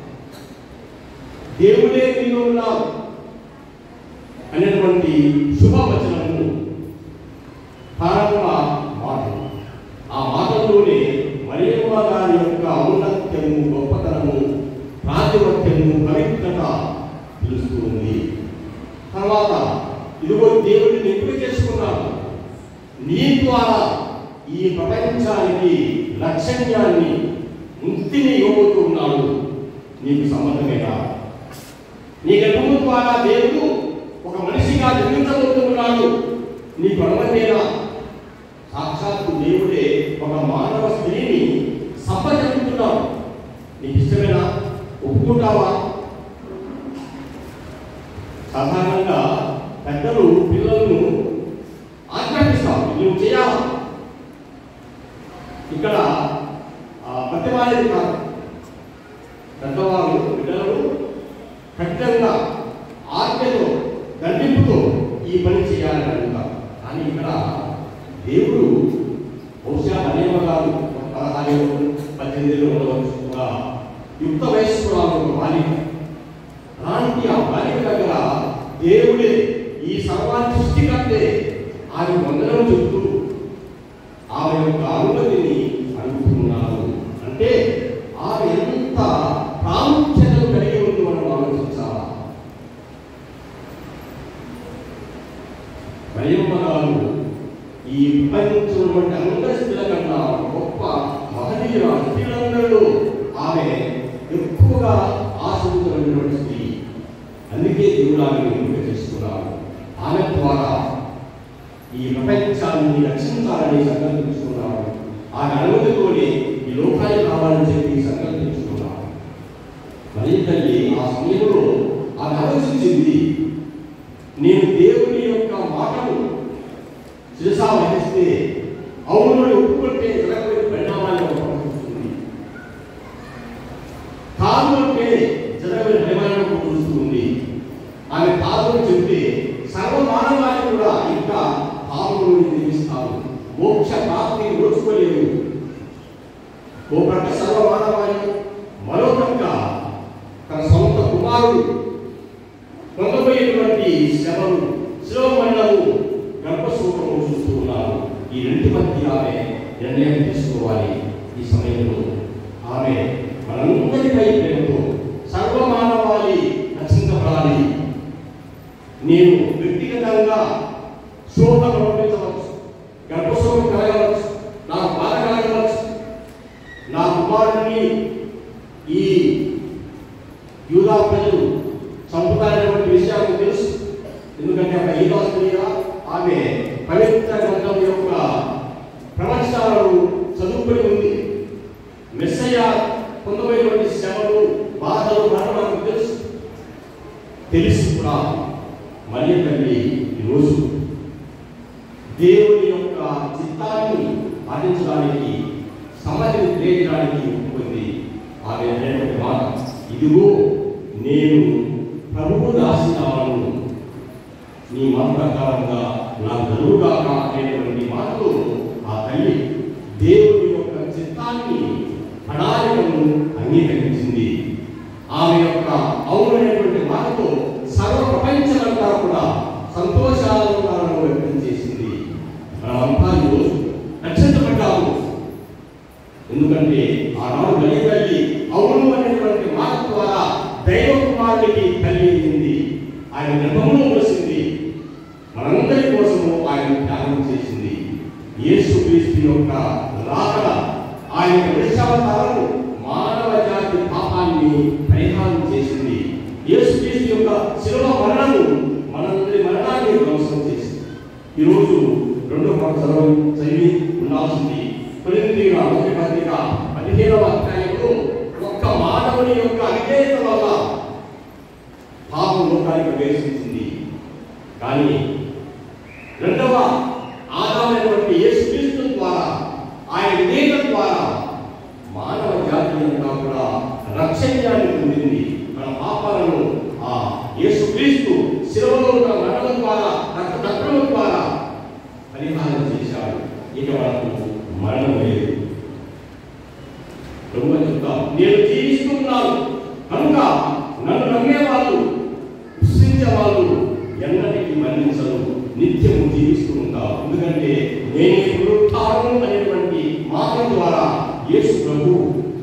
దేవుడే నీలో ఉన్నావు అనేటువంటి శుభవచనము ప్రారంభ మాటలు ఆ మాటల్లోనే మరియమ్మ గారి యొక్క ఔన్నత్యము గొప్పతనము ప్రాతిపత్యము పవిత్రత తెలుస్తూ ఉంది తర్వాత ఇదిగో దేవుడిని ఎంపిక చేసుకున్నాడు నీ ద్వారా ఈ ప్రపంచానికి లక్ష్యాన్ని ముక్తిని ఇవ్వబోతున్నాడు నీకు సంబంధమేనా నీ గర్భము ద్వారా దేవుడు ఒక మనిషిగా జన్మించబోతున్నాడు నీకు అనుమతేనా సాక్షాత్తు దేవుడే ఒక మానవ స్త్రీని సంపజెప్పుతున్నాడు నీకు ఇష్టమేనా ఒప్పుకుంటావా సాధారణంగా పెద్దలు పిల్లలను ఆజ్ఞాపిస్తారు నువ్వు చేయాలా ఇక్కడ ప్రతివారేది కాదు పెద్దవారు బిడ్డలను ఖచ్చితంగా ఆజ్ఞతో దండింపుతో ఈ పని చేయాలని అడుగుతారు కానీ ఇక్కడ దేవుడు బహుశా అనేక గారు పదహారు పద్దెనిమిదిలో ఉండవచ్చు ఒక యుక్త వయస్కురాలు ఒక బాలిక అలాంటి ఆ బాలిక దగ్గర దేవుడే ఈ సర్వాన్ని సృష్టికర్తే ఆమె వందనం చెప్తూ ఆమె యొక్క అనుమతిని అడుగుతున్నారు అంటే ఆమె ఎంత ప్రాముఖ్యతను కలిగి ఉంది మనం ఆలోచించాలా మరియమ్మ గారు ఈ ప్రపంచంలో అందరి స్త్రీల కన్నా గొప్ప మహనీయ స్త్రీలందరిలో ఆమె ఎక్కువగా ఆశించబడినటువంటి స్త్రీ అందుకే దేవుడు ఆమెను ఎంపిక చేసుకున్నాడు ఆమె ద్వారా ఈ ప్రపంచాన్ని రక్షించాలని సంకల్పించుకున్నాడు ఆ అనుమతితోనే ఈ లోకానికి రావాలని చెప్పి సంకల్పించుకున్నాడు మరి తల్లి ఆ సమయంలో ఆమె ఆలోచించింది నేను దేవుని యొక్క మాటను శిరసా వహిస్తే అవును ఒప్పుకుంటే జరగబోయే పరిణామాన్ని ఒక ప్రకటిస్తుంది కాదు అంటే జరగబోయే పరిణామాన్ని ఒక చూస్తుంది ఆమె కాదు అని చెప్తే సర్వ మానవాళి కూడా ఇంకా పాపములు నిర్మిస్తారు మోక్ష ప్రాప్తిని ఓర్చుకోలేరు ఓ ప్రక్క సర్వ మానవాళి మరో ప్రక్క తన సొంత కుమారుడు పొందబోయేటువంటి శ్రమలు శిరోమండము గర్భసూత్రము చూస్తూ ఉన్నారు ఈ రెండు మధ్య ఆమె నిర్ణయం తీసుకోవాలి ఈ సమయంలో ఆమె మనందరిపై ప్రేమతో సర్వమానవాళి రక్షించబడాలి నేను వ్యక్తిగతంగా శోభ ప్రవర్తించవచ్చు గర్భశోభం కలగవచ్చు నాకు బాధ కలగవచ్చు నా కుమారుడిని ఈ యూదా ప్రజలు చంపుతారనేటువంటి విషయాలు తెలుసు ఎందుకంటే ఒక యూదా స్త్రీగా ఆమె పవిత్ర గ్రంథం యొక్క ప్రవచనాలను చదువుకొని ఉంది మెస్సయ్య పొందబోయేటువంటి శ్రమలు బాధలు మరణాలు తెలుసు తెలిసి కూడా మరియ తల్లి ఈరోజు దేవుని యొక్క చిత్తాన్ని పాటించడానికి సమాధిని తెలియజేయడానికి ఒప్పుకుంది ఆమె అనేటువంటి మాట ఇదిగో నేను ప్రభువు దాసినాను నీ మాట ప్రకారంగా నా గరువుగాక అనేటువంటి మాటలు ఆ తల్లి దేవుని యొక్క చిత్తాన్ని ప్రణాళికను అంగీకరించింది ఆమె యొక్క అవునైనటువంటి మాటతో సర్వ ప్రపంచమంతా కూడా సంతోషాలను వ్యక్తం చేసింది మనమంతా ఈరోజు రక్షించబడ్డాము ఎందుకంటే ఆనాడు బలి తల్లి అవును అనేటువంటి మాట ద్వారా దైవ కుమారుడికి తల్లి అయింది ఆయన గర్భంలో వచ్చింది మనందరి కోసము ఆయన త్యాగం చేసింది యేసు క్రీస్తు యొక్క రాకడ ఆయన యొక్క విషావతారము మానవ జాతి పాపాన్ని పరిహారం చేసింది యేసు క్రీస్తు యొక్క శిలువ మరణము మనందరి మరణాన్ని ధ్వంసం చేసింది ఈరోజు రెండో మాట చదవ చదివి ఉండాల్సింది కొరింథీయుల మొదటి పత్రిక పదిహేనవ అధ్యాయంలో ఒక్క మానవుని యొక్క అవిధేయత వల్ల పాపం లోకానికి ప్రవేశించింది కానీ రెండవ ఆదామైనటువంటి యేసుక్రీస్తు ద్వారా ఆయన విధేయత ద్వారా మానవ జాతి అంతా కూడా రక్షణ్యాన్ని పొందింది మన పాపాలను ఆ యేసుక్రీస్తు శిలువలో ఉన్న మరణం ద్వారా రక్త దక్కడం ద్వారా పరిహారం చేశాడు ఇక మనకు మరణం లేదు ప్రభు చెప్తా నేను జీవిస్తున్నాను కనుక నన్ను నమ్మేవాళ్ళు విశ్వసించే వాళ్ళు ఎన్నటికీ మరణించరు నిత్యము జీవిస్తూ ఉంటారు ఎందుకంటే నేను పునరుత్థానం అనేటువంటి మాటల ద్వారా యేసు ప్రభు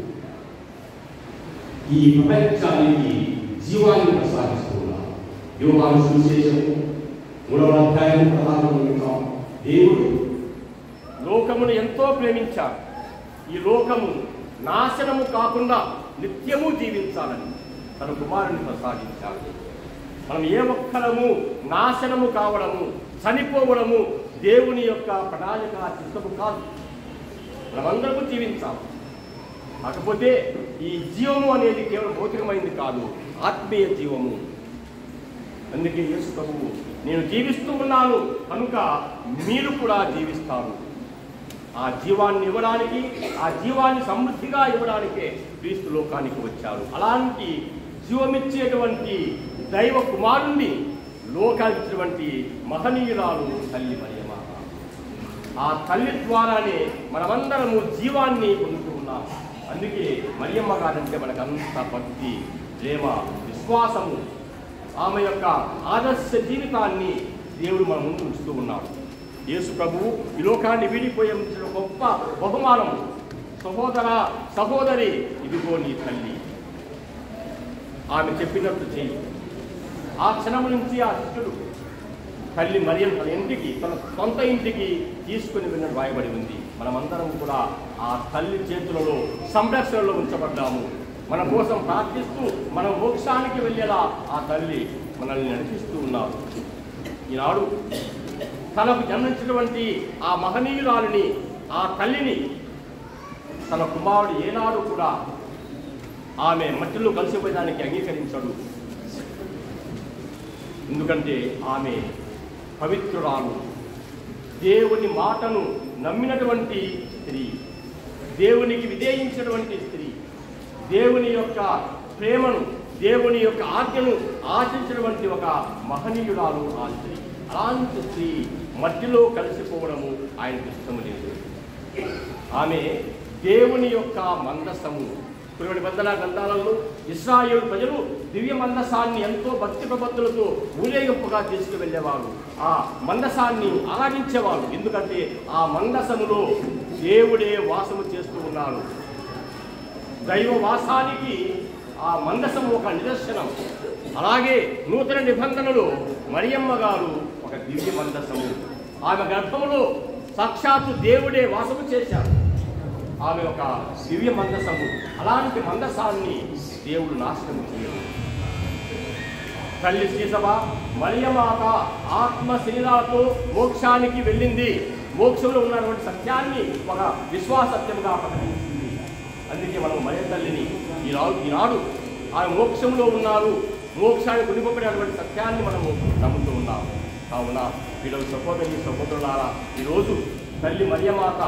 ఈ ప్రపంచానికి జీవాన్ని ప్రసాదిస్తున్నారు యోగాను సువిశేషము మూడవ అధ్యాయం ప్రధానంలో వింటాం దేవుడు లోకమును ఎంతో ప్రేమించాడు ఈ లోకము నాశనము కాకుండా నిత్యము జీవించాలని తన కుమారుని ప్రసాదించాడు మనం ఏ ఒక్కరము నాశనము కావడము చనిపోవడము దేవుని యొక్క ప్రణాళిక చిత్తము కాదు మనమందరము జీవించాలి కాకపోతే ఈ జీవము అనేది కేవలం భౌతికమైంది కాదు ఆత్మీయ జీవము అందుకే యేసు ప్రభువు నేను జీవిస్తూ ఉన్నాను కనుక మీరు కూడా జీవిస్తారు ఆ జీవాన్ని ఇవ్వడానికి ఆ జీవాన్ని సమృద్ధిగా ఇవ్వడానికే క్రీస్తు లోకానికి వచ్చారు అలాంటి జీవమిచ్చేటువంటి దైవ కుమారుణ్ణి లోకానికి ఇచ్చినటువంటి మహనీయురాలు తల్లి మరియమ్మ ఆ తల్లి ద్వారానే మనమందరము జీవాన్ని పొందుతూ ఉన్నాం అందుకే మరియమ్మ గారంటే మనకంత భక్తి ప్రేమ విశ్వాసము ఆమె యొక్క ఆదర్శ జీవితాన్ని దేవుడు మన ముందు ఉంచుతూ ఉన్నాడు యేసు ప్రభువు ఈ లోకాన్ని వీడిపోయే ఉంచిన గొప్ప బహుమానం సహోదర సహోదరి ఇదిగో నీ తల్లి ఆమె చెప్పినట్టు చెయ్యి ఆ క్షణం నుంచి ఆ శిష్యుడు తల్లి మరియం తన ఇంటికి తన సొంత ఇంటికి తీసుకుని వెళ్ళిన రాయబడి ఉంది మనమందరం కూడా ఆ తల్లి చేతులలో సంరక్షణలో ఉంచబడ్డాము మన కోసం ప్రార్థిస్తూ మన మోక్షానికి వెళ్ళేలా ఆ తల్లి మనల్ని నడిపిస్తూ ఉన్నారు ఈనాడు తనకు జన్మించినటువంటి ఆ మహనీయురాలిని ఆ తల్లిని తన కుమారుడు ఏనాడు కూడా ఆమె మట్టిలో కలిసిపోయడానికి అంగీకరించడు ఎందుకంటే ఆమె పవిత్రురాలు దేవుని మాటను నమ్మినటువంటి స్త్రీ దేవునికి విధేయించినటువంటి స్త్రీ దేవుని యొక్క ప్రేమను దేవుని యొక్క ఆజ్ఞను ఆశించినటువంటి ఒక మహనీయురాలు ఆ స్త్రీ అలాంటి స్త్రీ మధ్యలో కలిసిపోవడము ఆయనకు ఇష్టము లేదు ఆమె దేవుని యొక్క మందసము కొన్ని నిబంధన గ్రంథాలలో ఇస్రాయేల్ ప్రజలు దివ్య మందసాన్ని ఎంతో భక్తి ప్రబద్ధులతో ఊరేగింపుగా తీసుకువెళ్ళేవారు ఆ మందసాన్ని ఆరాధించేవారు ఎందుకంటే ఆ మందసములో దేవుడే వాసము చేస్తూ ఉన్నాడు దైవ వాసానికి ఆ మందసము ఒక నిదర్శనం అలాగే నూతన నిబంధనలు మరియమ్మ గారు ఒక దివ్య మందసము ఆమె గర్భంలో సాక్షాత్తు దేవుడే వాసము చేశారు ఆమె ఒక దివ్య మందసము అలాంటి మందసాన్ని దేవుడు నాశనం చేయడు తల్లి శ్రీసభ మరియమాత ఆత్మ శరీరాలతో మోక్షానికి వెళ్ళింది మోక్షంలో ఉన్నటువంటి సత్యాన్ని ఒక విశ్వాసత్యముగా ప్రకటించింది అందుకే మనం మరియ తల్లిని ఈనాడు ఈనాడు ఆమె మోక్షంలో ఉన్నారు మోక్షానికి కొనిపబడినటువంటి సత్యాన్ని మనము నమ్ముతూ ఉన్నాం కావున పిల్లలు సహోదరి సహోదరులారా ఈరోజు తల్లి మరియమాత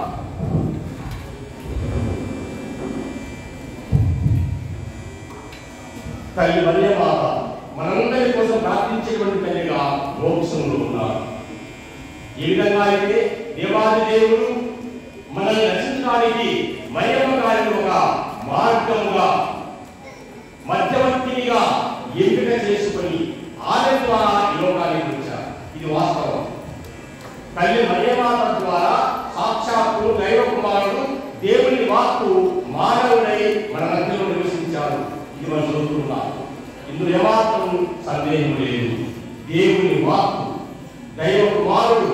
తల్లి మరియమాత మనందరి కోసం ప్రార్థించేటువంటి తల్లిగా మోక్షంలో ఉన్నారు ఈ విధంగా అయితే దేవాది దేవుడు మనల్ని రక్షించడానికి మరియమ్మ గారిని ఒక మార్గముగా మధ్యవర్తినిగా ఎంపిక చేసుకొని ఆమె ద్వారా ఈ లోకానికి వచ్చారు ఇది వాస్తవం తల్లి మరియమాత ద్వారా సాక్షాత్తు దైవ కుమారుడు దేవుని వాక్కు మానవుడై మన మధ్యలో నివసించారు ఇది మనం చదువుతున్నాం ఇందులో ఏమాత్రం సందేహం లేదు దేవుని వాక్కు దైవ కుమారుడు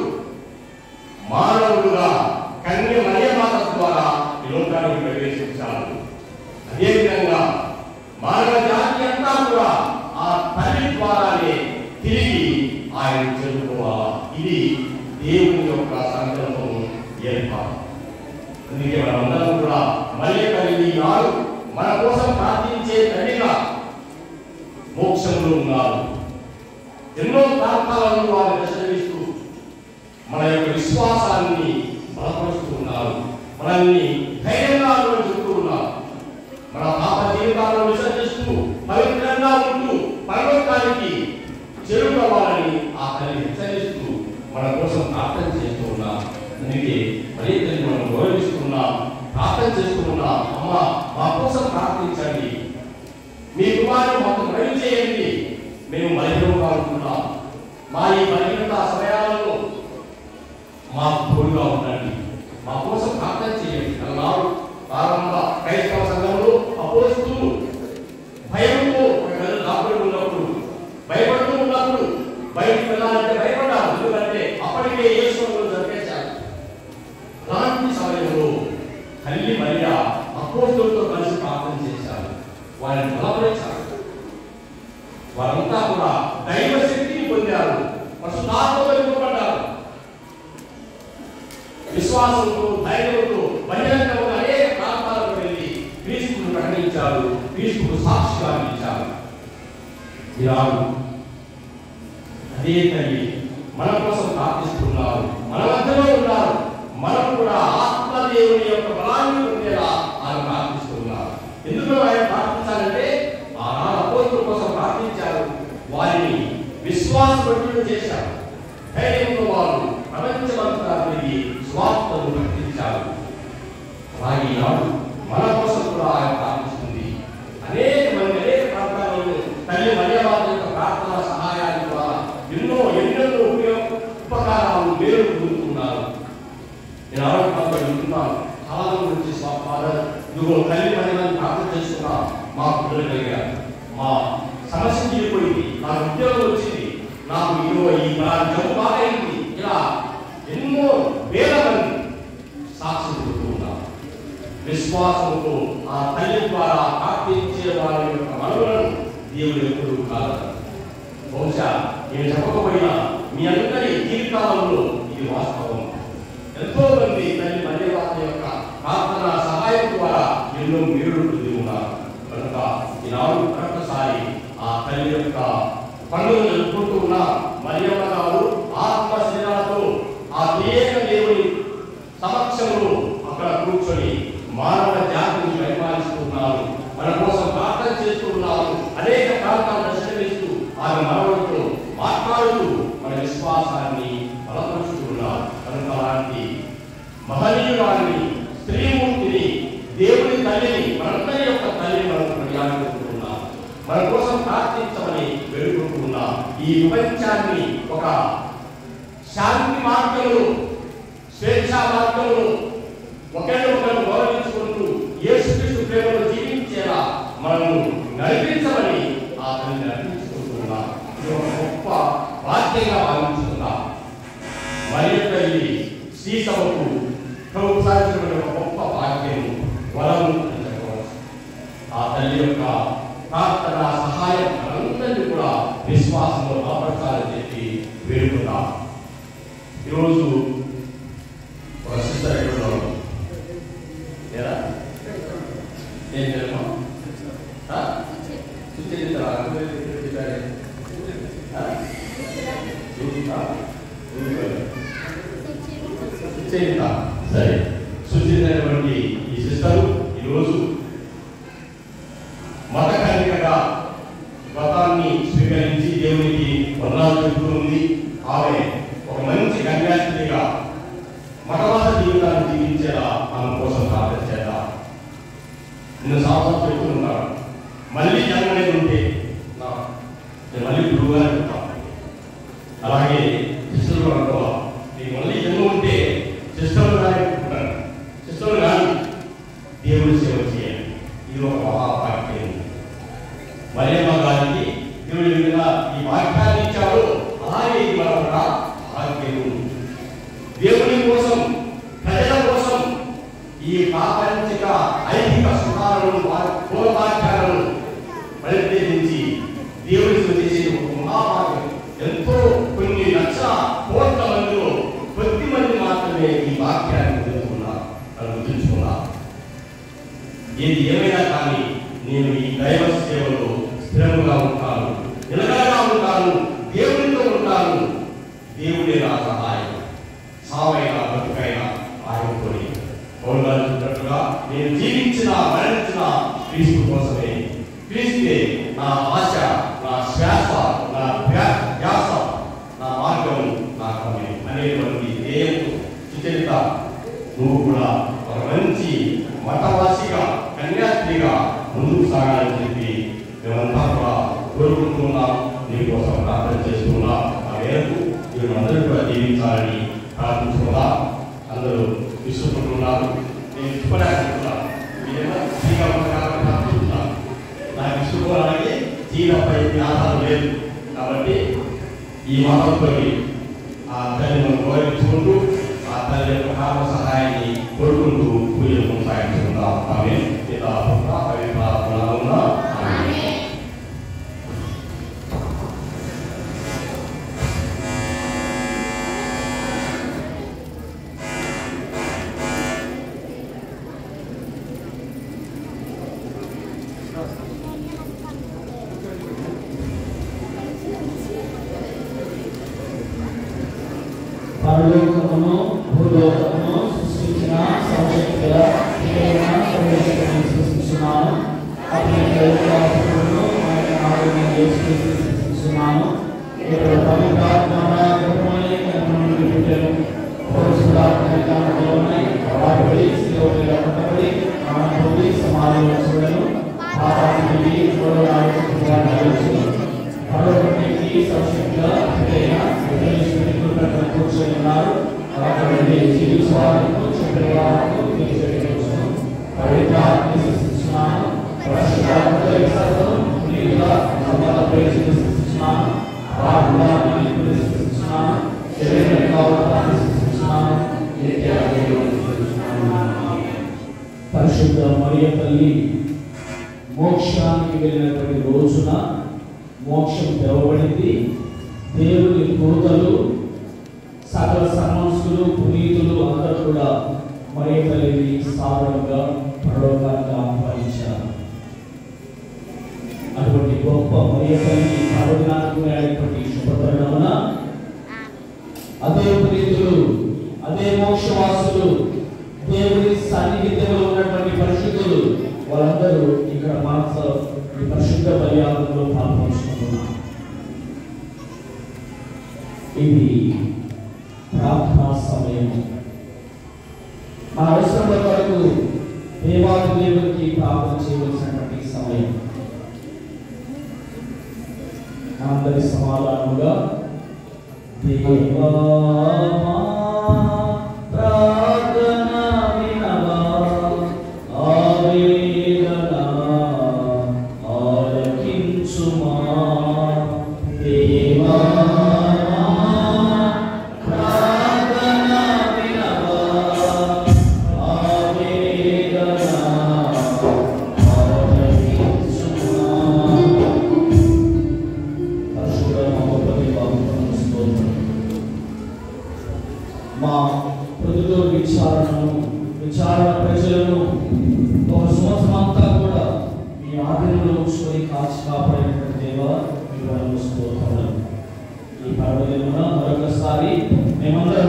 మానవుడుగా కన్య మరియమాత ద్వారా ఈ లోకానికి ప్రవేశించారు అదేవిధంగా మానవ జాతి అంతా కూడా ఆ తల్లి ద్వారానే తిరిగి ఆయన చేరుకోవాలా ఇది దేవుని యొక్క సంకల్పం ఏర్పాటు అందుకే మనమందరం కూడా మళ్ళీ కలిగి నాడు మన కోసం ప్రార్థించే తల్లిగా మోక్షంలో ఉన్నారు ఎన్నో ప్రాంతాలను వారు దర్శనమిస్తూ మన యొక్క విశ్వాసాన్ని బలపరుస్తూ ఉన్నారు మనల్ని ధైర్యంగా చెబుతూ ఉన్నారు మన పాప జీవితాలను విసర్జిస్తూ పవిత్రంగా ఉంటూ పరలోకానికి చేరుకోవాలని ఆ తల్లి హెచ్చరిస్తూ మన కోసం ప్రార్థన చేస్తూ ఉన్నాం అందుకే మరీ తల్లి మనం గౌరవిస్తున్నాం ప్రార్థన చేస్తూ ఉన్నాం అమ్మ మా కోసం ప్రార్థించండి మీ కుమారుడు మాకు మరణి చేయండి మేము బలహీనంగా ఉంటున్నాం మా ఈ బలహీనత సమయాలలో మాకు తోడుగా ఉండండి మా కోసం ప్రార్థన చేయండి అన్నారు ప్రారంభ క్రైస్తవ సంఘంలో అపోస్తులు భయంతో ఒక గది దాపుడు ఉన్నప్పుడు భయపడుతూ ఉన్నప్పుడు బయటికి వెళ్ళాలంటే భయపడ్డారు ఎందుకంటే అప్పటికే యేసును జరిపేశారు అలాంటి సమయంలో తల్లి మరియా అపోస్తులతో కలిసి ప్రార్థన చేశారు వారిని బలపరిచారు వారంతా కూడా దైవ శక్తిని పొందారు పరిశుద్ధాత్మతో నింపబడ్డారు విశ్వాసంతో ధైర్యంతో బహిరంగంగా అనేక ప్రాంతాలకు వెళ్ళి క్రీస్తును ప్రకటించారు క్రీస్తుకు సాక్షిగా నిలిచారు ఈనాడు అదే తల్లి మన కోసం ప్రార్థిస్తున్నారు మన మధ్యలో ఉన్నారు మనం కూడా ఆత్మదేవుని యొక్క బలాన్ని పొందేలా ఆయన ప్రార్థిస్తున్నారు ఎందుకు ఆయన ప్రార్థించాలంటే ఆనాడు అపోస్తుల కోసం ప్రార్థించారు వారిని విశ్వాసపరులు చేశారు ధైర్యంతో వారు ప్రపంచమంతా తిరిగి స్వార్థను ప్రకటించారు అలాగే ఈనాడు మన కోసం కూడా ఆయన ప్రార్థిస్తుంది అనేక మంది అనేక ప్రాంతాలలో తల్లి మరియవాద యొక్క ప్రార్థన సహాయాల ద్వారా ఎన్నో ఎన్నెన్నో ఉపయోగ ఉపకారాలు మేలు పొందుతున్నారు నేను ఆరోగ్యంగా వింటున్నాను చాలా మంది నుంచి ఫాదర్ ఇదిగో తల్లి మరియవారిని ప్రార్థన చేస్తున్నా మా పిల్లలు కలిగారు మా సమస్య తీరిపోయింది నాకు ఉద్యోగం వచ్చింది నాకు ఇదిగో ఈ నా జబ్బు బాగైంది ఇలా ఎన్నో వేల మంది సాక్షి చెబుతూ ఉన్నారు విశ్వాసంతో ఆ తల్లి ద్వారా ప్రార్థించే వారి యొక్క మనవులను దేవుడు ఎప్పుడు కాదు బహుశా నేను చెప్పకపోయినా మీ అందరి జీవితాలలో ఇది వాస్తవం ఎంతో మంది తల్లి మర్యాద యొక్క ప్రార్థన సహాయం ద్వారా ఎన్నో మేలు పొంది ఉన్నారు కనుక ఈనాడు మరొకసారి ఆ తల్లి యొక్క పండుగ జరుపుకుంటూ ఉన్న మరియమ్మ గారు ఆత్మ శరీరాలతో ఆ ఏక దేవుని సమక్షంలో అక్కడ కూర్చొని మానవ జాతిని పరిపాలిస్తున్నారు మన కోసం ప్రార్థన చేస్తున్నారు అనేక ప్రాంతాలు దర్శనమిస్తూ ఆమె మనవలతో మాట్లాడుతూ మన విశ్వాసాన్ని బలపరుచుతున్నారు కనుక అలాంటి మహనీయురాన్ని స్త్రీమూర్తిని దేవుని తల్లిని మనందరి యొక్క తల్లిని మనం ప్రయాణిస్తున్నాం మన కోసం ప్రార్థించమని వేడుకుంటున్నాం ఈ ప్రపంచాన్ని ఒక శాంతి మార్గంలో స్వేచ్ఛా మార్గంలో ఒకరిని ఒకరు గౌరవించుకుంటూ యేసుక్రీస్తు ప్రేమలో జీవించేలా మనము నడిపించమని ఆ తల్లి నడిపించుకుంటూ భాగ్యంగా భావించుకుందాం మరియు తల్లి శ్రీసభకు ప్రోత్సహించబడిన ఒక గొప్ప భాగ్యం వరము అని చెప్పవచ్చు ఆ తల్లి యొక్క ప్రార్థన సహాయం మనందరినీ కూడా విశ్వాసంలో బలపరచాలని చెప్పి వేడుకుందాం ఈరోజు ఒక సిస్టర్ ఎక్కడ ఉన్నారు ఏరా ఏం జరగమా సుచరిత సుచరిత సరే సుచరితమైనటువంటి ఈ సిస్టరు ఈరోజు మత కన్నికగా వ్రతాన్ని స్వీకరించి దేవునికి వందనాలు చెబుతూ ఉంది ఆమె ఒక మంచి కన్యాస్త్రీగా మతవాద జీవితాన్ని జీవించేలా ఆమె కోసం ప్రార్థన చేద్దాం నేను సంవత్సరం చెప్తున్నాను మళ్ళీ జన్మ అనేది ఉంటే నా- నేను మళ్ళీ గురువుగానే చెప్తాను అలాగే శిష్యులు కూడా అనుకోవా నీకు మళ్ళీ జన్మ ఉంటే శిష్యులు కానీ ఉంటాను శిష్యులు కానీ దేవుడి సేవ చేయాలి ఇది ఒక మహాభాగ్యం మరియమ్మ గారికి దేవుడి మీద ఈ వాక్యాన్ని ఇచ్చాడు అలాగే ఇది మరొక భాగ్యం దేవుని కోసం ప్రజల కోసం ఈ ప్రాపంచిక ఐహిక సుఖాలను పూర్వవాక్యాలను పరిత్యజించి దేవుని చేసే ఒక మహాభాగ్యం ఎంతో కొన్ని లక్షల కోట్ల మందిలో కొద్ది మంది మాత్రమే ఈ వాక్యాన్ని పొందుతున్నారు అని గుర్తుంచుకున్నారు ఏది ఏమైనా కానీ నేను ఈ దైవ సేవలో స్థిరముగా ఉంటాను నిలకడగా ఉంటాను దేవునితో ఉంటాను దేవుడే నా సహాయం సావైన బతుకైన ఆయనతోని పౌరు గారు చెప్పినట్లుగా నేను జీవించిన మరణించిన క్రీస్తు కోసమే క్రీస్తే నా ఆశ నా శ్వాస నా ధ్యా- ధ్యాస నా మార్గం నా గమ్యం అనేటువంటి ధ్యేయంతో సుచరిత నువ్వు కూడా ఒక మంచి మతవాసిగా కన్యాస్త్రీగా ముందుకు సాగాలని చెప్పి మేమంతా కూడా కోరుకుంటున్నాం నీకోసం ప్రార్థన చేస్తున్నాం ఆ మేరకు మీరు అందరూ కూడా జీవించాలని ప్రార్థించుకున్నాం అందరూ విసుకుంటున్నారు నేను ఇష్టపడాలనుకుంటున్నాను మీరేమో ఫ్రీగా ఉండడానికి ప్రార్థిస్తున్నాను నాకు ఇష్టపోవడానికి జీవపై ఆధారం లేదు కాబట్టి ఈ మతంతో ఆ తల్లిని గౌరవించుకుంటూ ఆ తల్లి యొక్క కామ సహాయాన్ని కోరుకుంటూ పూజలు కొనసాగించుకుందాం ఆమె పితా పుత్ర పవిత్ర ఆత్మనామమున ఆమేన్. పరలోకమును భూలోకమును సృష్టించిన సౌశక్తిగల ఏకైన సర్వేశ్వరుని సృష్టించున్నాను అతని దైవరాత్రులను ఆయన నాలుగు యేసుక్రీస్తు సృష్టించున్నాను ఇక్కడ పవిత్రాత్మన గర్భమై గర్భం నుండి పుట్టెను పరశురాత్మ కారణంలోనై వాడి శిలువపై కట్టబడి ప్రాణం పొంది సమాధిలో చూడను పాపానికి చూడడానికి పరలోకానికి సౌశక్తిగా ఏకైన సర్వేశ్వరుని ప్రకటన కూర్చొని ఉన్నారు అక్కడ జీవించడానికి చెప్పేవారు తీసుకెళ్ళవచ్చు పవిత్రాత్మ సృష్టించున్నాను పరిశుద్ధాత్మతో విశ్వాసం నీకుగా సమాన ప్రేక్షలు సృష్టించున్నాను ఆత్మాన్ని సృష్టించున్నాను శరీరం కావాలని సృష్టించున్నాను నిత్యాన్ని సృష్టించున్నాను పరిశుద్ధ మరియ తల్లి మోక్షానికి వెళ్ళినటువంటి రోజున మోక్షం తెరవబడింది దేవుని దూతలు సకల సన్మనుషులు పునీతులు అందరూ కూడా మరియ తల్లిని సాధారణంగా పరలోకానికి ఆహ్వానించారు అటువంటి గొప్ప మరియ తల్లి పర్వదినాత్మకమైనటువంటి శుభతరుణమున అదే పునీతులు అదే మోక్షవాసులు దేవుని సన్నిహితంలో ఉన్నటువంటి పరిశుద్ధులు వాళ్ళందరూ ఇక్కడ మనసు ఈ పరిశుద్ధ బలియాగంలో పాల్పంచుకుంటున్నారు ఇది ప్రార్థనా సమయం మన అవసరముల వరకు దేవాది దేవునికి ప్రార్థన చేయవలసినటువంటి సమయం అందరి సమాధానముగా దేవా మా ప్రార్థన వినవా ఆవేదన ఆలకించుమా దేవా మా మా ప్రజలు విచారణను విచారణ ప్రజలను ఒక సంవత్సరం అంతా కూడా మీ ఆధీనంలో ఉంచుకొని కాచి కాపాడేటువంటి దేవ మీ వరం స్తోత్రములు ఈ పర్వదిన మరొకసారి మేమందరం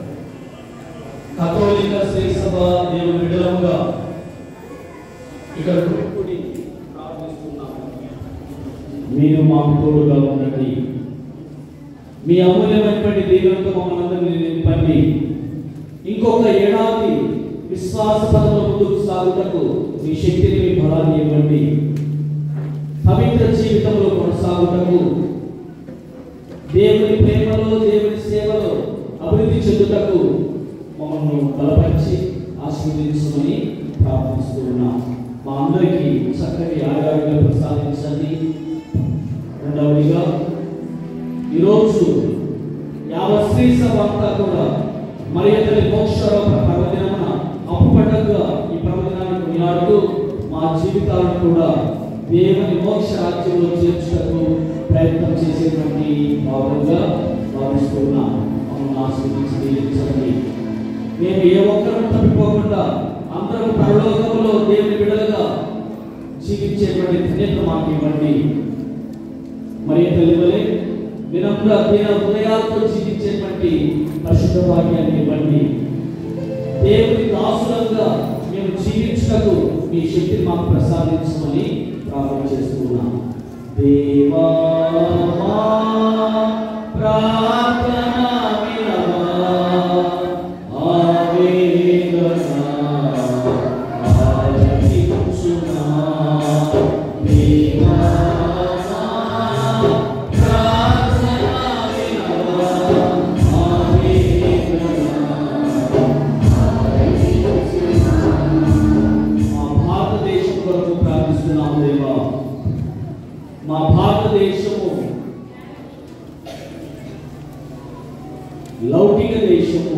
కథోలిక శ్రీ సభ దేవుని విడలముగా ఇక్కడ కూడి ప్రార్థిస్తున్నాము మీరు మాకు తోడుగా ఉండండి మీ అమూల్యమైనటువంటి దేవునితో మమ్మల్ని అందరినీ నింపండి ఇంకొక ఏడాది విశ్వాస పదంలో ముందుకు సాగుటకు మీ శక్తిని మీ బలాన్ని ఇవ్వండి పవిత్ర జీవితంలో కొనసాగుటకు దేవుని ప్రేమలో దేవుని సేవలో అభివృద్ధి చెందుటకు మమ్మల్ని బలపరిచి ఆశీర్వదించమని ప్రార్థిస్తూ ఉన్నాం మా అందరికీ చక్కటి ఆరోగ్యం ప్రసాదించండి రెండవదిగా ఈరోజు యావత్ స్త్రీ సభ అంతా కూడా మరి ఇతని మోక్షారోపణ పర్వదినమున అప్పుపడ్డగా ఈ పర్వదినాన్ని కొనియాడుతూ మా జీవితాలను కూడా దేవుని మోక్ష రాజ్యంలో చేర్చుటకు ప్రయత్నం చేసేటువంటి భాగంగా భావిస్తున్నాం మమ్మల్ని ఆశీర్వదించి దీవించండి మేము ఏ ఒక్కరూ తప్పిపోకుండా అందరం పరలోకంలో దేవుని బిడ్డలుగా జీవించేటువంటి ధన్యత మాకు ఇవ్వండి మరి తెలివలే వినమ్ర దీన హృదయాలతో జీవించేటువంటి పరిశుద్ధ భాగ్యాన్ని ఇవ్వండి దేవుని దాసులంగా మేము జీవించుటకు మీ శక్తిని మాకు ప్రసాదించమని ప్రార్థన చేస్తున్నాం దేవా మా ప్రార్థన వినవా ఆవేదన ఆలకించుమా దేవా మా ప్రార్థన వినవా ఆవేదన మా భారతదేశం కొరకు ప్రార్థిస్తున్నాం దేవా మా భారతదేశము లౌకిక దేశము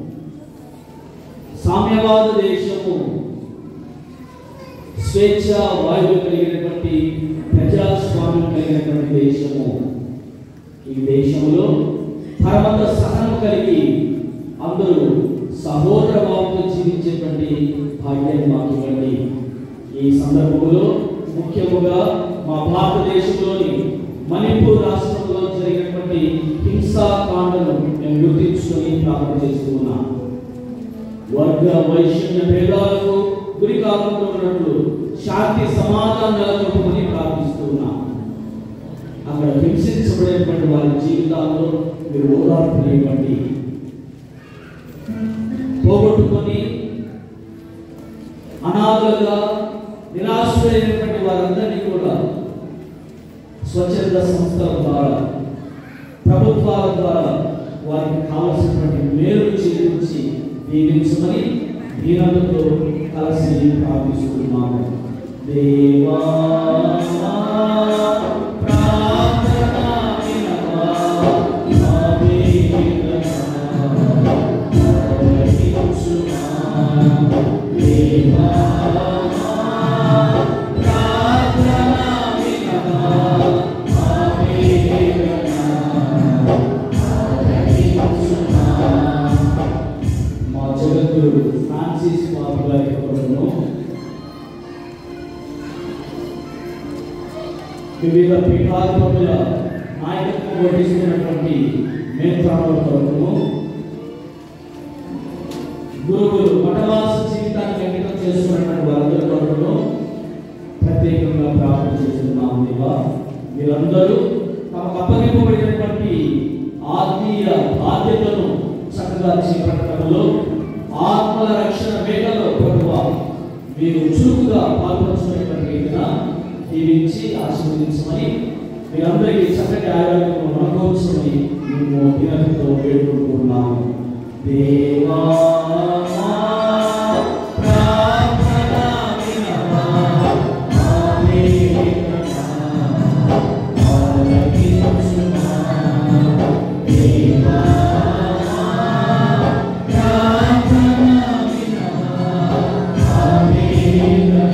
సామ్యవాద దేశము స్వేచ్ఛ వాయువు కలిగినటువంటి ప్రజాస్వామ్యం కలిగినటువంటి దేశము ఈ దేశంలో పరమత సహనం కలిగి అందరూ సహోదర భావంతో జీవించేటువంటి భాగ్యాన్ని మాకు ఇవ్వండి ఈ సందర్భంలో ముఖ్యముగా మా భారతదేశంలోని మణిపూర్ రాష్ట్రంలో జరిగినటువంటి హింసాకాండను మేము గుర్తించుకొని ప్రార్థన చేస్తున్నాం వర్గ వైషమ్య భేదాలకు గురి కాకుండా ఉన్నట్లు శాంతి సమాధానం నెలకొల్పమని ప్రార్థిస్తున్నాం అక్కడ హింసించబడేటువంటి వారి జీవితాల్లో మీరు ఓదార్పు ఇవ్వండి పోగొట్టుకొని అనాథలుగా నిరాశ్రయమైనటువంటి వారందరినీ కూడా స్వచ్ఛంద సంస్థల ద్వారా ప్రభుత్వాల ద్వారా వారికి కావలసినటువంటి మేలు చేకూర్చి దీవించమని దీనలతో కలిసి ప్రార్థిస్తున్నాము దేవా ప్రార్థన వినవా, ఆవేదన ఆలకించుమా. దేవా ప్రార్థన వినవా, ఆవేదన ఆలకించుమా. మా జగద్గురు ఫ్రాన్సిస్ బాబు గారి కొరకును వివిధ పీఠాధిపతుల నాయకత్వం వహిస్తున్నటువంటి మేత్రాల కొరకును గురువులు మఠవాస జీవితాన్ని అంకితం చేసుకున్నటువంటి వారందరి కొరకును ప్రత్యేకంగా ప్రార్థన చేస్తున్నాం దేవా మీరందరూ తమకు అప్పగింపబడినటువంటి ఆత్మీయ బాధ్యతను చక్కగా చేపట్టడంలో ఆత్మల రక్షణ వేగంలో ప్రభువా మీరు చురుకుగా పాల్పంచుకునేటువంటి రీతిన దీవించి ఆశీర్వదించమని మీరందరికీ చక్కటి ఆరోగ్యం అనుభవించమని మేము దినతో వేడుకుంటున్నాము దేవా ప్రార్థన వినవా, ఆవేదన ఆలకించుమా. దేవా ప్రార్థన వినవా, ఆవేదన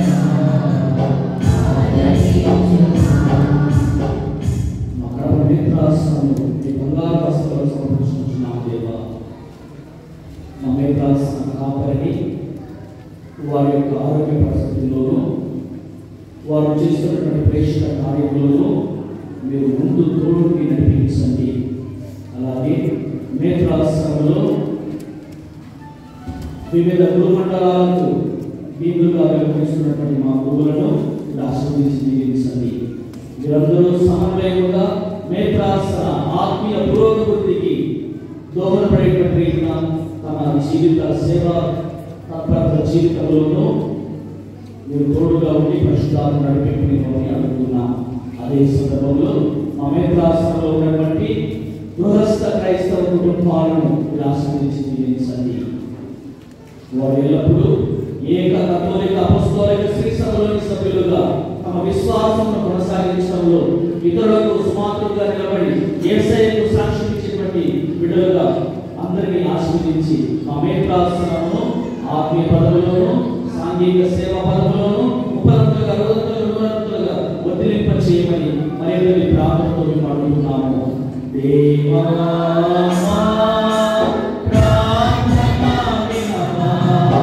మా కడప నేత్రాసనము మీ బంగారు వస్త్రాలు సమర్పించుకుంటున్నాం దేవా చేస్తున్నటువంటి ప్రేక్షక కార్యములను మీరు ముందు తోడుకి నడిపించండి అలాగే నేత్రాశ్రమంలో వివిధ గురుమండలాలకు వీధులుగా వ్యవహరిస్తున్నటువంటి మా గురువులను మీరు ఆశీర్వదించి దీవించండి మీరందరూ సమన్వయంగా నేత్రాసన ఆత్మీయ పురోగతికి దోహదపడేటువంటి రీతిన తమ జీవిత సేవ తత్పరత జీవితంలోనూ మీరు తోడుగా ఉండి పరిశుద్ధాలను నడిపించమని అనుకున్నాం అదే సందర్భంలో మా మేత్రాసనంలో ఉన్నటువంటి గృహస్థ క్రైస్తవ కుటుంబాలను మీరు ఆశీర్వదించి దీవించండి వారు ఎల్లప్పుడూ ఏక కథోలిక అపస్తోలిక శ్రీ సభలోని సభ్యులుగా తమ విశ్వాసమును కొనసాగించడంలో ఇతరులకు సుమాత్రులుగా నిలబడి ఏసైకు సాక్ష్యం ఇచ్చేటువంటి బిడ్డలుగా అందరినీ ఆశీర్వదించి మా మేత్రాసనమును ఆత్మీయ పదవులను సాంఘిక సేవ పదవులను ఉపరంతులుగా అరుదంతులుగా నూరంతులుగా వదిలింప చేయమని మరి ప్రార్థనతో మేము అడుగుతున్నాము దేవా ప్రార్థన వినమా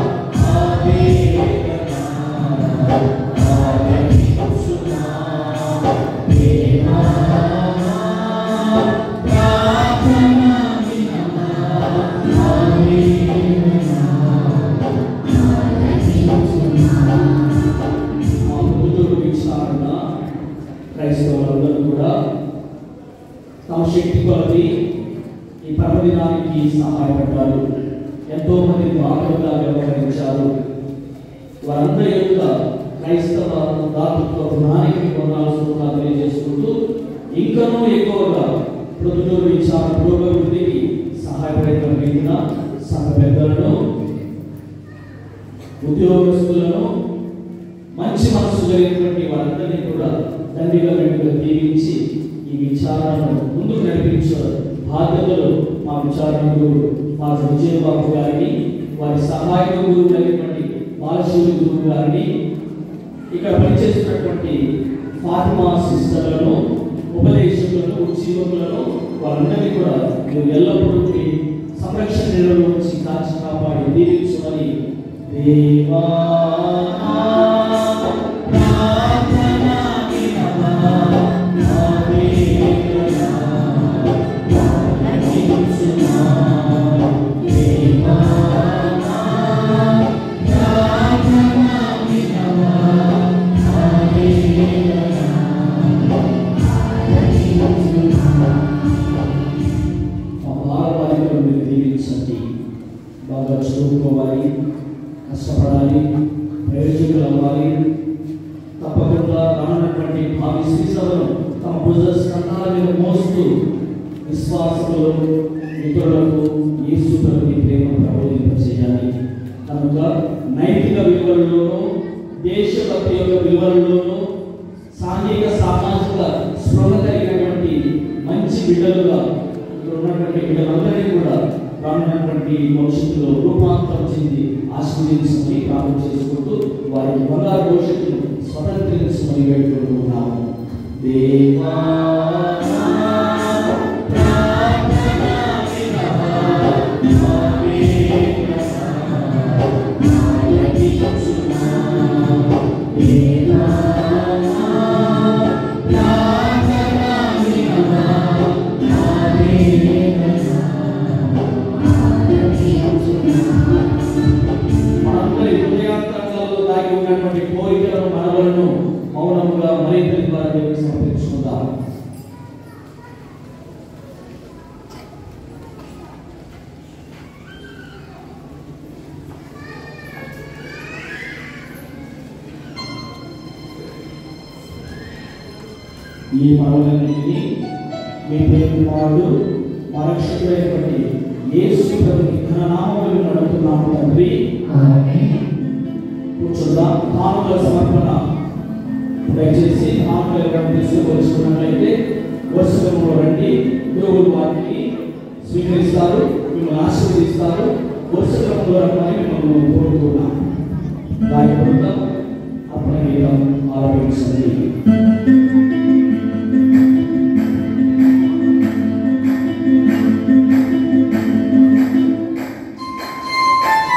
క్రైస్తవులందరూ కూడా తమ శక్తి కొలది ఈ పర్వదినానికి సహాయపడ్డారు ఎంతో మంది దాతలుగా వ్యవహరించారు వారందరి యొక్క క్రైస్తవ దాతృత్వ గుణానికి వందనాలు స్తోత్రాలు తెలియజేసుకుంటూ ఇంకనూ ఎక్కువగా ప్రొద్దుటూరు విచార పురోగతికి సహాయపడేటువంటి రీతిన సంఘ పెద్దలను ఉద్యోగస్తులను మంచి మనసు కలిగినటువంటి వారందరినీ కూడా తండ్రిగా వెంటనే దీవించి ఈ విచారణను ముందుకు నడిపించే బాధ్యతలు మా విచారణ గురువు మా విజయబాబు గారిని వారి సహాయక గురువు అయినటువంటి బాలశివుడి గురువు గారిని ఇక్కడ పనిచేస్తున్నటువంటి ఫాతిమా సిస్టర్లను ఉపదేశకులను జీవకులను వారందరినీ కూడా మీరు ఎల్లప్పుడూ మీ సంరక్షణ నీళ్ళలో నుంచి కాచి కాపాడి దీవించమని దేవా ప్రార్థన వినమా, నా వేదన ఆలకించుమా. దేవా ప్రార్థన వినమా, నా వేదన మా బాలబాలికలను మీరు దీవించండి బాగా చదువుకోవాలి కష్టపడాలి ప్రయోజకులు అవ్వాలి తప్పకుండా రానున్నటువంటి భావి శ్రీసభను తమ భుజ స్కంధాల మీద మోస్తూ విశ్వాసంలో ఇతరులకు ఈశ్వరుని ప్రేమ ప్రబోధింపచేయాలి కనుక నైతిక విలువల్లోనూ దేశభక్తి యొక్క విలువల్లోనూ సాంఘిక సామాజిక స్పృహ కలిగినటువంటి మంచి బిడ్డలుగా ఇక్కడ ఉన్నటువంటి బిడ్డలందరినీ కూడా రానున్నటువంటి భవిష్యత్తులో రూపాంతరం చెంది ఆశీర్వదించమని ప్రార్థన చేసుకుంటూ వారి బంగారు భవిష్యత్తును స్వతంత్రించమని వేడుకుంటున్నాము దేవా మనందరి హృదయాంతరంగాల్లో దాగి ఉన్నటువంటి కోరికలను మనవలను మౌనముగా మరింత ద్వారా దేవునికి సమర్పించుకుందాం ఈ మనవులన్నింటినీ మీ ప్రేమవాడు మా రక్షకుడైనటువంటి యేసు ప్రభుని ఘన నామములు నడుపుతున్నాము తండ్రి కూర్చుందాం తాముల సమర్పణ దయచేసి తాముల ఎవరైనా తీసుకువచ్చుకున్నట్లయితే వరుసలో రండి గురువులు వాటిని స్వీకరిస్తారు మిమ్మల్ని ఆశీర్వదిస్తారు వరుసలో రమ్మని మిమ్మల్ని కోరుతున్నాం వారి బృందం అప్పుడు గీతం ఆరంభించండి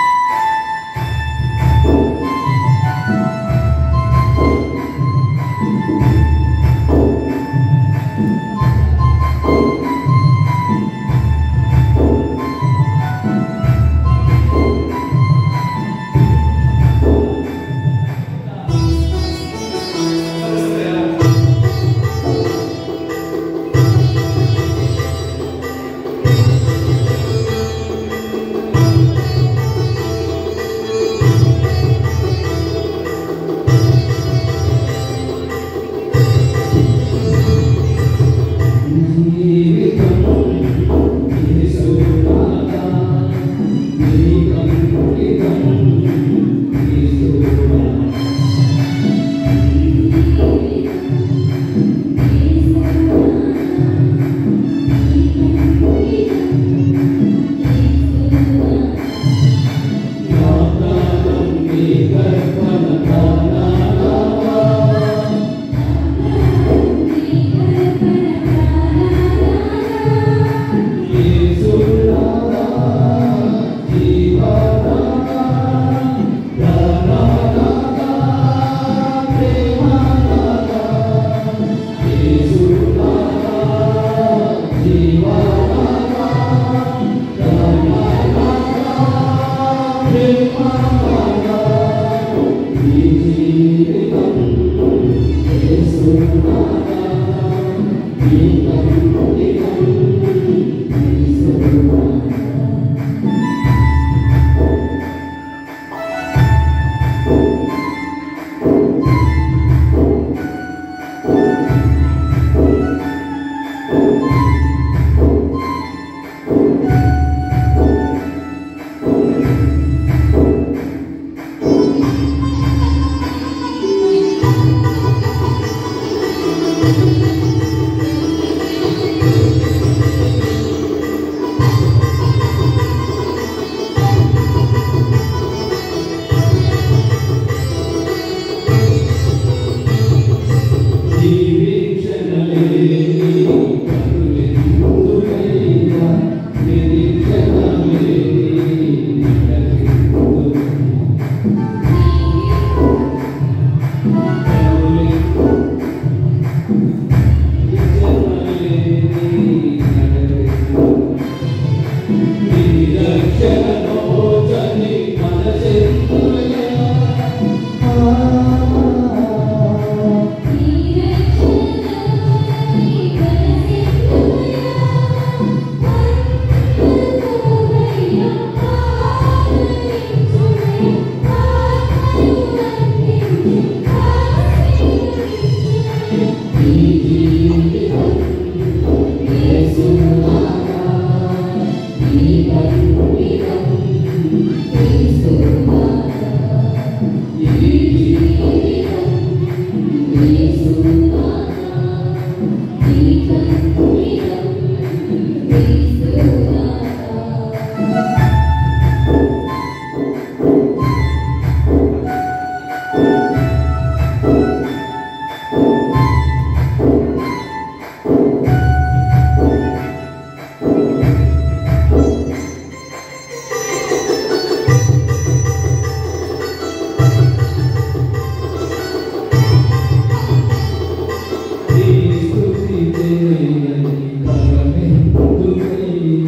Thank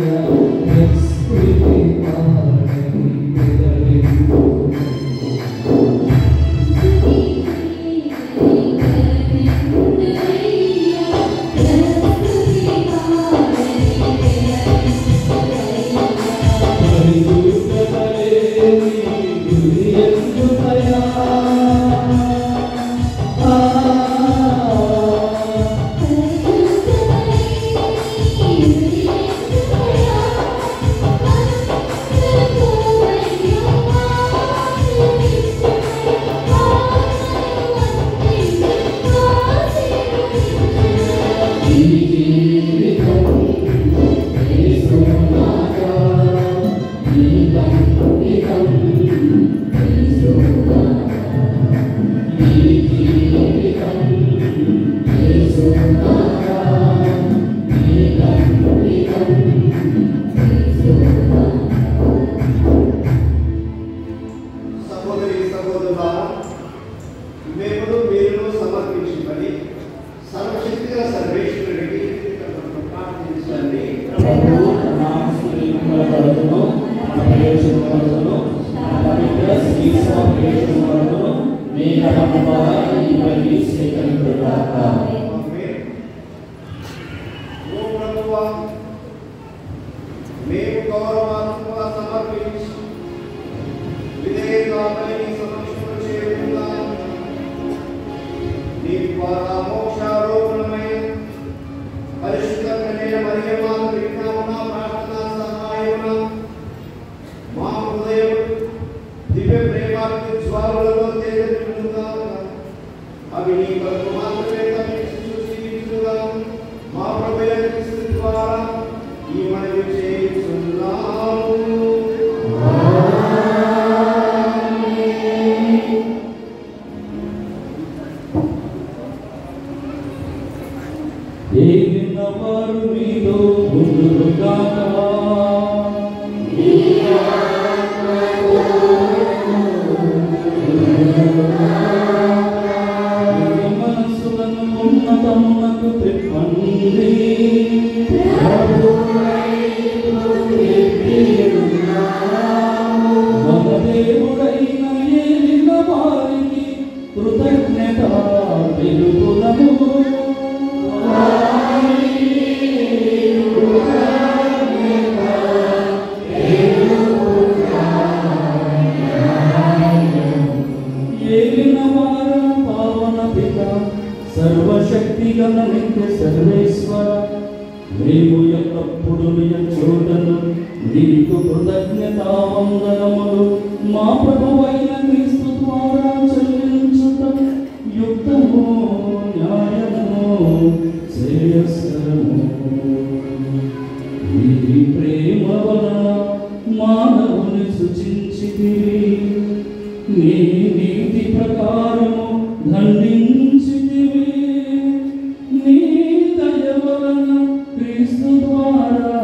సహోదరి సహోదరుల మేము మీరు సమర్పించబడి సర్వశక్తిగల సర్వేశ్వరుడికి ప్రార్థించండి ఓ ప్రభువా మేము గౌరవాత్మక సమర్పించి విధేయతాపై నీ సమక్షంలో చేరుకుందాం నీ ద్వారా మోక్షారోపణమైన పరిశుద్ధ కన్యల మరియమాత విజ్ఞాపన ప్రార్థన సహాయమున మా హృదయం దివ్య ప్రేమానికి జ్వాలలతో తేజరిల్లుగా అవి నీ కొరకు మాత్రమే తప్పించు జీవించుగా మా ప్రభు క్రీస్తు ద్వారా ఈ మనవి చేయుచున్నాము ఏలిన వారు మీలో ఉండుగాక. మీ మనస్సులను ఉన్నతమునకు త్రిప్పండి. మన దేవుడైన ఏలిన వారికి కృతజ్ఞత తెలుపునము ఏలిన వారు పావన పిత సర్వశక్తి గల నిత్య సర్వేశ్వర మేము ఎల్లప్పుడు చూడను నీకు కృతజ్ఞతావందనములు మా ప్రభువైన క్రీస్తు ద్వారా చెల్లించుట యుక్తము న్యాయము శ్రేయస్కరము నీ ప్రేమ వలన మానవుని సృజించితివి నీ నీతి ప్రకారము దండించితివి నీ దయ వలన క్రీస్తు ద్వారా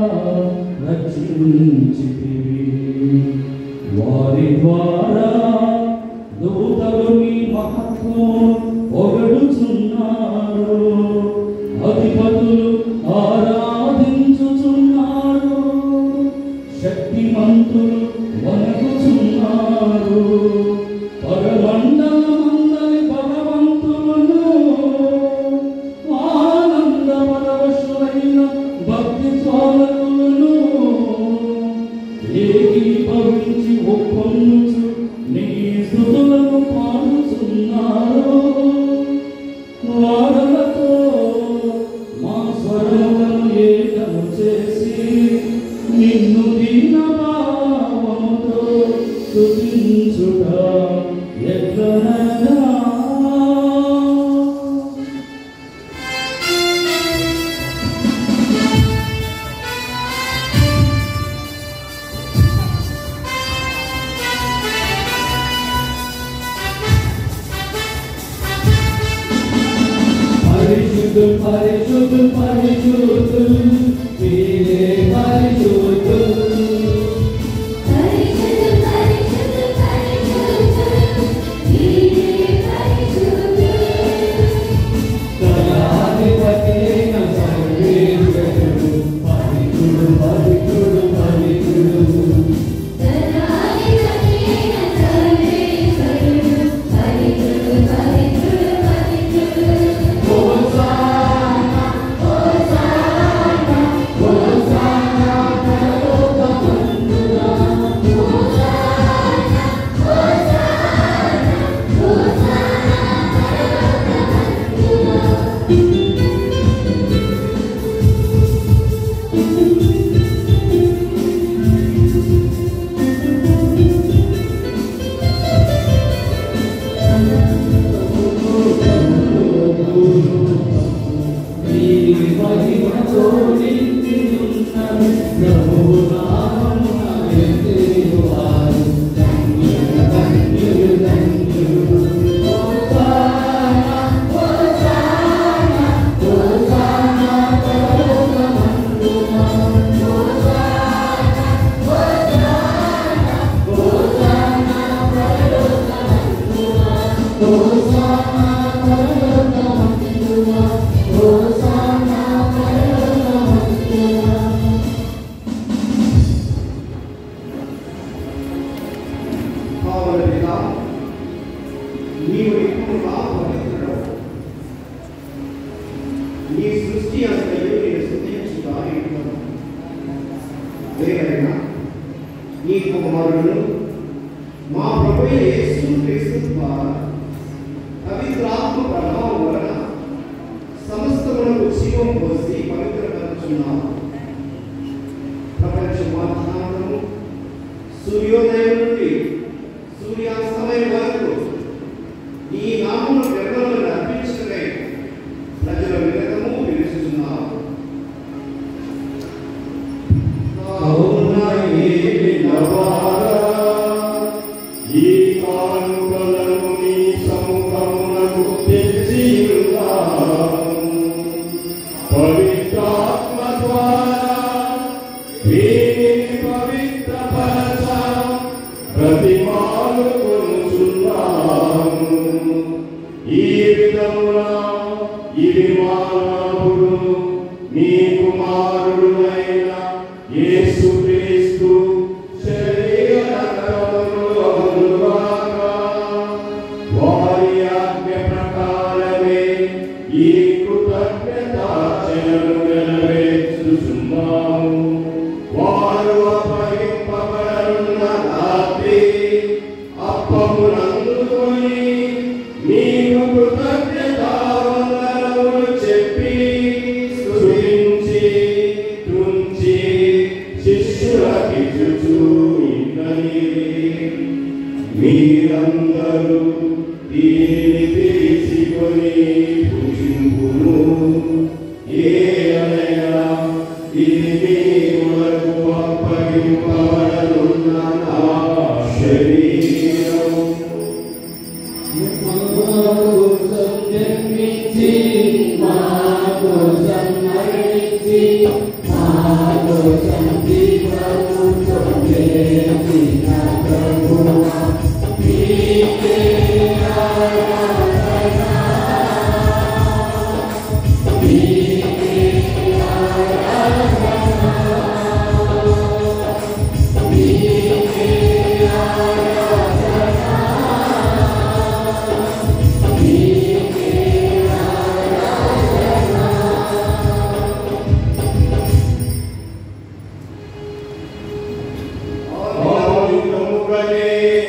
రక్షించితివి వారి ద్వారా దూతలు నీ మహత్వం పొగడుచున్నారు అధిపతులు ఆరాధించుచున్నారు శక్తిమంతులు వణకుచున్నారు పరమండలమందరి బలవంతులను ఆనంద పరవశులైన భక్తి జ్వాలకులను ఏకీభవించి ఒప్పొందుచు నీ స్థుతులను పాడుచున్నారు వారలతో మా స్వరములను ఏకము చేసి నిన్ను దీనభావముతో స్తుతించుట ఎట్లనగా పరిశుద్ధు పరిశుద్ధు పరిశుద్ధు వీరే పరిశుద్ధు దయాధిపతి అయిన సర్వేశ్వరుడు పరిశుద్ధు దేవుడైన ఈ కుమారుడు మా ప్రభు యేసు క్రీస్తు ద్వారా పవిత్రాత్మ ప్రభావం వలన సమస్తమునకు జీవం పోసి పవిత్రపరుచున్నాము ప్రపంచ మాధ్యాహ్నము సూర్యోదయం నుండి సూర్యాస్తమయం వరకు ఈ నామమును గర్భంలో అర్పించడమే ప్రజల వినతము పిలుస్తున్నాము కావున ఏలినవారా, ఈ కానుకలను నీ సముఖమునకు తెచ్చి ఉన్నాము. పవిత్రాత్మ ద్వారా వీరిని పవిత్రపరచ ప్రతిమాలు కొనుచున్నాము. ఈ విధమున ఇది మానవుడు నీ కుమారుడునైన యేసుక్రీస్తు శరీర రక్తములు అగునుగాక. వారి ఆజ్ఞ ప్రకారమే ఈ కృతజ్ఞతార్చనను నెరవేర్చుచున్నాము. వారు అప్పగింపబడనున్న రాత్రి అప్పమునందుకొని నీకు కృతజ్ఞతావందనములు చెప్పి స్తుతించి తుంచి శిష్యులకిచ్చుచు ఇన్ననిరి. మీరందరూ దీనిని తీసుకొని భుజింపును ఏలైనా ఇది మీ కొరకు అప్పగింపబడనున్న నా శరీరం ఆనందముగనే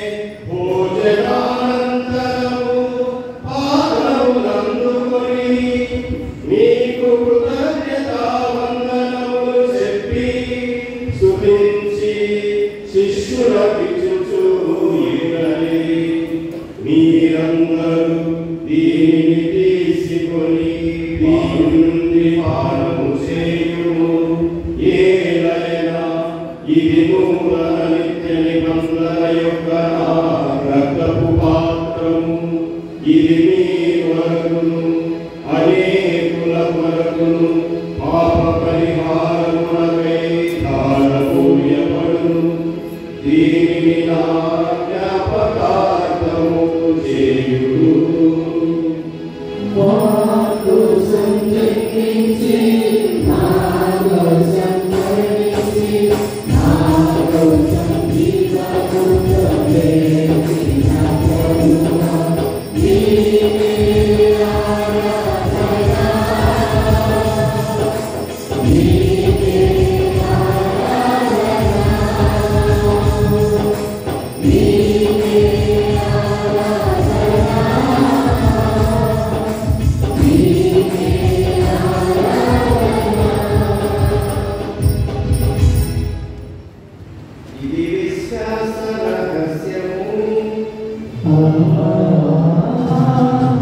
భోజనానంతరము పాత్రములందుకొని నీకు కృతజ్ఞతావందనములు చెప్పి స్తుతించి శిష్యులకిచ్చుచు ఇన్నని మీరందరూ దీనిని తీసుకొని దీని నుండి పానము చేయుము ఏలైనా ఇది నూతన నిత్య నిబంధన యొక్క నా